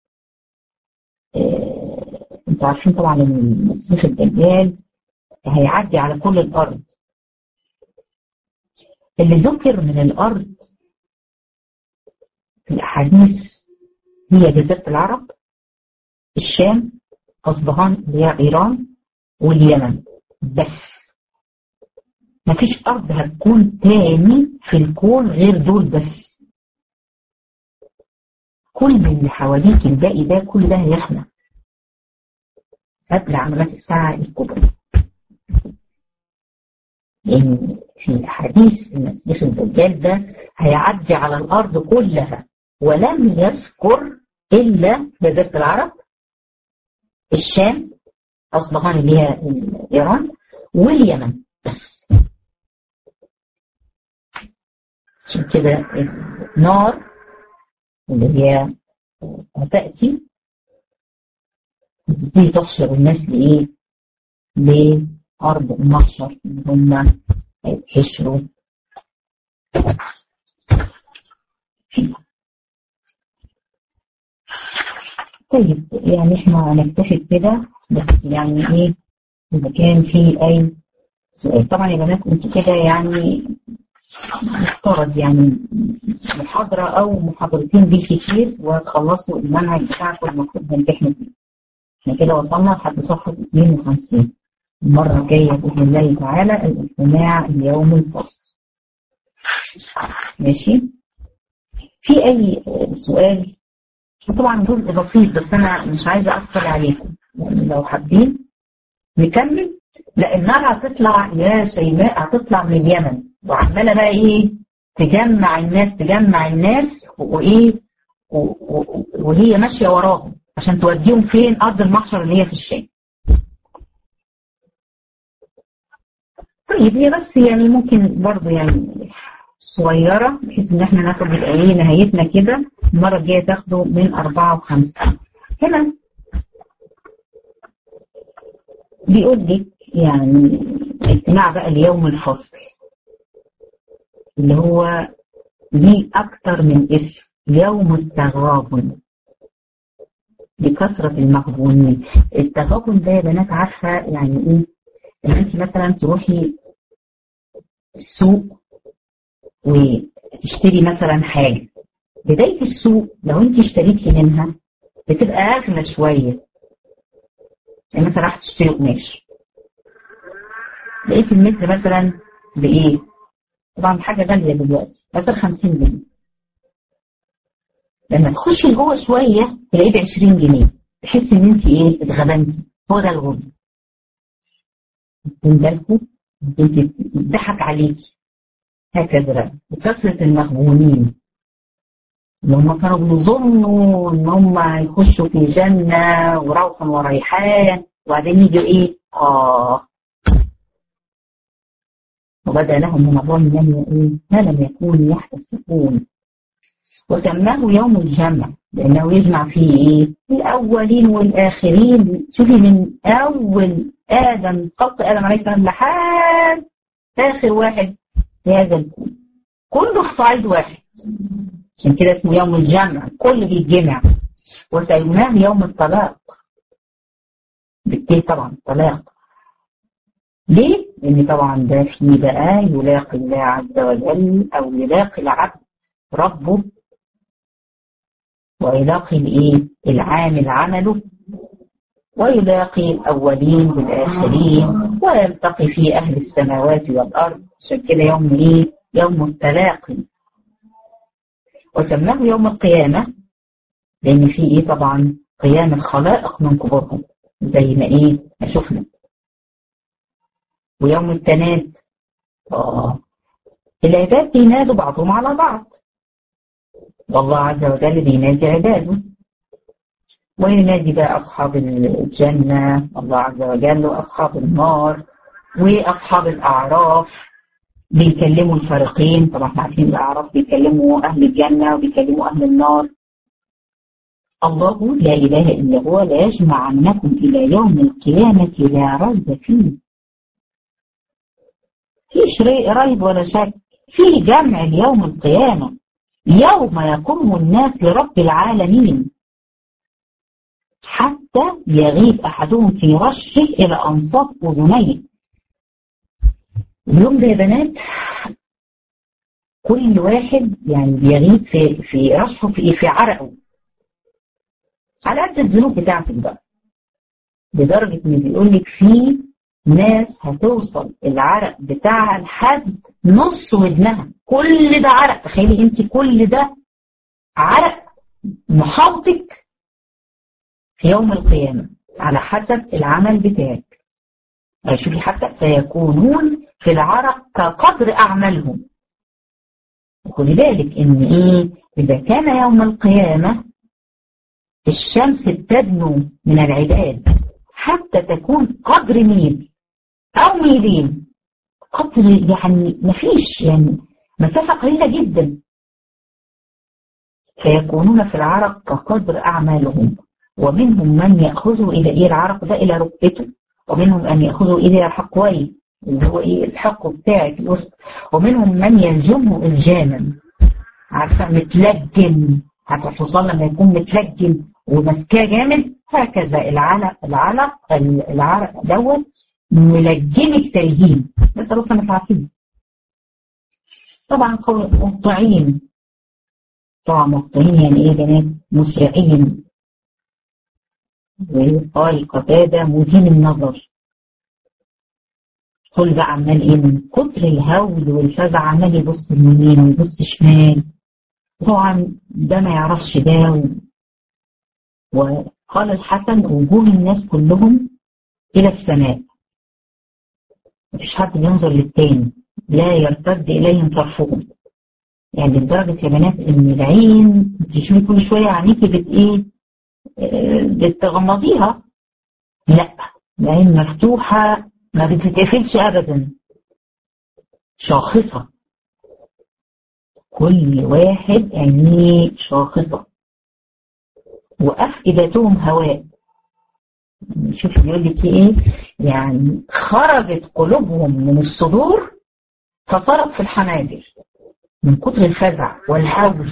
إيه انتوا عارفين طبعا ان المسيح الدجال هيعدي على كل الارض اللي ذكر من الارض في الاحاديث هي جزيرة العرب الشام اصبهان اللي هي ايران واليمن بس مفيش أرض هتكون تاني في الكون غير دول بس كل اللي حواليك الباقي ده كل ده هيخلع قبل علامات الساعة الكبرى لأن في حديث المسيح الدجال ده هيعدي على الأرض كلها ولم يذكر إلا جزيرة العرب الشام أصبهان اللي هي إيران واليمن بس عشان كده النار اللي هي هتأتي وتبتدي تحشر الناس لإيه؟ لأرض المحشر اللي هم هيتحشروا فيها. طيب يعني احنا هنكتفي بكده بس يعني ايه اذا كان في اي سؤال طبعا يا بنات انتوا كده يعني مفترض يعني محاضرة او محاضرتين بالكثير وتخلصوا المنهج بتاعكم المفروض تمتحنوا فيه احنا كده وصلنا لحد صفحة 52 المرة الجاية بإذن الله تعالى الاجتماع اليوم الفصل ماشي في أي سؤال طبعا جزء بسيط بس أنا مش عايزة أثقل عليكم يعني لو حابين نكمل لا النار هتطلع يا شيماء هتطلع من اليمن وعمالة بقى إيه تجمع الناس تجمع الناس وإيه وهي ماشية وراهم عشان توديهم فين أرض المحشر اللي هي في الشام طيب هي بس يعني ممكن برضه يعني صغيرة بحيث ان احنا ناخد ايه نهايتنا كده المرة الجاية تاخده من أربعة وخمسة هنا بيقول لك يعني اجتماع بقى اليوم الفصل اللي هو ليه أكتر من اسم يوم التغابن بكثرة المغبونين التغابن ده يا بنات عارفة يعني ايه ان انت مثلا تروحي السوق وتشتري مثلا حاجة بداية السوق لو انت اشتريتي منها بتبقى اغلى شوية يعني مثلا راح تشتري قماش لقيت المتر مثلا بايه طبعا حاجة غالية دلوقتي مثلا 50 جنيه لما تخشي لجوه شوية تلاقيه ب 20 جنيه تحسي ان انت ايه اتغبنتي هو ده الغبن من بالكم انت ضحك عليكي هكذا بكثرة المغبونين اللي هم كانوا بيظنوا ان هم هيخشوا في جنة وروح وريحان وبعدين يجي ايه اه وبدا لهم من الله من ايه ما لم يكون يحتسبون وسماه يوم الجمع لانه يجمع فيه ايه الاولين والاخرين شوفي من اول ادم خلق ادم عليه السلام لحد اخر واحد في هذا الكون كله في صعيد واحد عشان كده اسمه يوم الجمع كل بيتجمع وسيماه يوم الطلاق بالتالي طبعا طلاق ليه؟ لأن طبعا ده فيه بقى يلاقي الله عز وجل أو يلاقي العبد ربه ويلاقي الإيه؟ العامل عمله ويلاقي الأولين بالآخرين ويلتقي فيه أهل السماوات والأرض عشان كده يوم إيه؟ يوم التلاقي وسماه يوم القيامة لأن فيه إيه طبعا قيام الخلائق من قبورهم زي ما إيه ما شفنا ويوم التناد آه العباد بينادوا بعضهم على بعض والله عز وجل بينادي عباده وينادي بقى أصحاب الجنة الله عز وجل وأصحاب النار وأصحاب الأعراف بيكلموا الفريقين طبعا احنا عارفين الأعراف بيكلموا أهل الجنة وبيكلموا أهل النار الله لا إله إلا هو لا يجمعنكم إلى يوم القيامة لا ريب فيه فيش ريب ولا شك فيه جمع اليوم القيامة يوم يقوم الناس لرب العالمين حتى يغيب أحدهم في رشه إلى أنصاف أذنيه اليوم ده يا بنات كل واحد يعني بيغيب في في رشه في في عرقه على قد الذنوب بتاعتك بقى لدرجة إن بيقول لك في ناس هتوصل العرق بتاعها لحد نص ودنها كل ده عرق تخيلي انت كل ده عرق محاوطك في يوم القيامة على حسب العمل بتاعك شوفي حتى فيكونون في العرق كقدر أعمالهم خدي بالك إن إيه إذا كان يوم القيامة الشمس بتدنو من العباد حتى تكون قدر ميل أو ميلين قدر يعني مفيش يعني مسافة قليلة جدا فيكونون في العرق كقدر أعمالهم ومنهم من يأخذه إلى إيه العرق ده إلى ركبته ومنهم أن يأخذه إلى الحقوي اللي هو إيه الحق بتاعك الوسط ومنهم من يلزمه الجاما عارفة متلجم عارفة الحصان لما يكون متلجم وماسكاه جامد هكذا العلق العلق العرق دوت ملجمك تلجيم بس بس مش عارفين طبعا قول مقطعين طبعا مقطعين يعني ايه بنات مسرعين وقال قتادة مدين النظر كل بقى عمال ايه من كتر الهول والفزع عمال يبص يمين ويبص شمال طبعا ده ما يعرفش ده وقال الحسن وجوه الناس كلهم إلى السماء مفيش حد ينظر للتاني لا يرتد إليهم طرفهم يعني لدرجة يا بنات إن العين تشوفي كل شوية عينيكي بت إيه بتغمضيها لا العين مفتوحة ما بتتقفلش أبدا شاخصة كل واحد عينيه شاخصة وأفئدتهم هواء شوف بيقول لك ايه يعني خرجت قلوبهم من الصدور فصارت في الحناجر من كتر الفزع والهول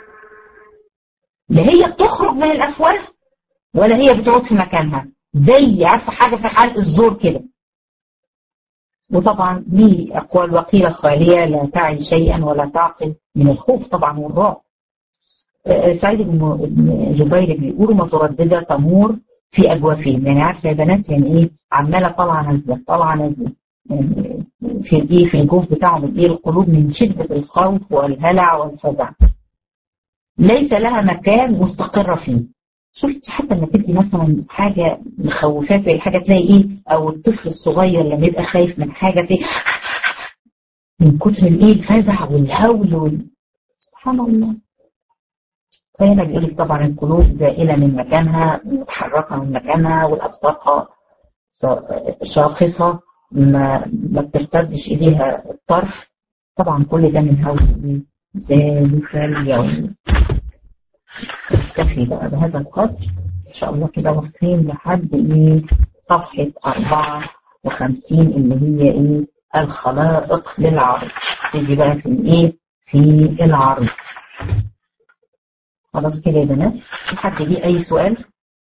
لا هي بتخرج من الافواه ولا هي بتقعد في مكانها زي عارفه حاجه في حلق الزور كده وطبعا ليه اقوال وقيله خاليه لا تعي شيئا ولا تعقل من الخوف طبعا والرعب سعيد بن جبير بيقولوا متردده تمور في اجوافهم يعني عارفه يا بنات يعني ايه عماله طالعه نازله طالعه نازله يعني في الايه في الجوف بتاعهم الايه القلوب من شده الخوف والهلع والفزع ليس لها مكان مستقره فيه شفت حتى لما تدي مثلا حاجه مخوفاك زي حاجه تلاقي ايه او الطفل الصغير لما يبقى خايف من حاجه تلاقي من كتر الايه الفزع والهول وال... سبحان الله فهنا بيقول لك طبعا القلوب زائله من مكانها متحركه من مكانها والابصار شاخصه ما ما بترتدش اليها الطرف طبعا كل ده من هول ذلك اليوم نكتفي بقى بهذا القدر ان شاء الله كده واصلين لحد ايه صفحه 54 اللي هي ايه الخلائق للعرض تيجي بقى في الايه في العرض خلاص كده يا بنات في حد ليه اي سؤال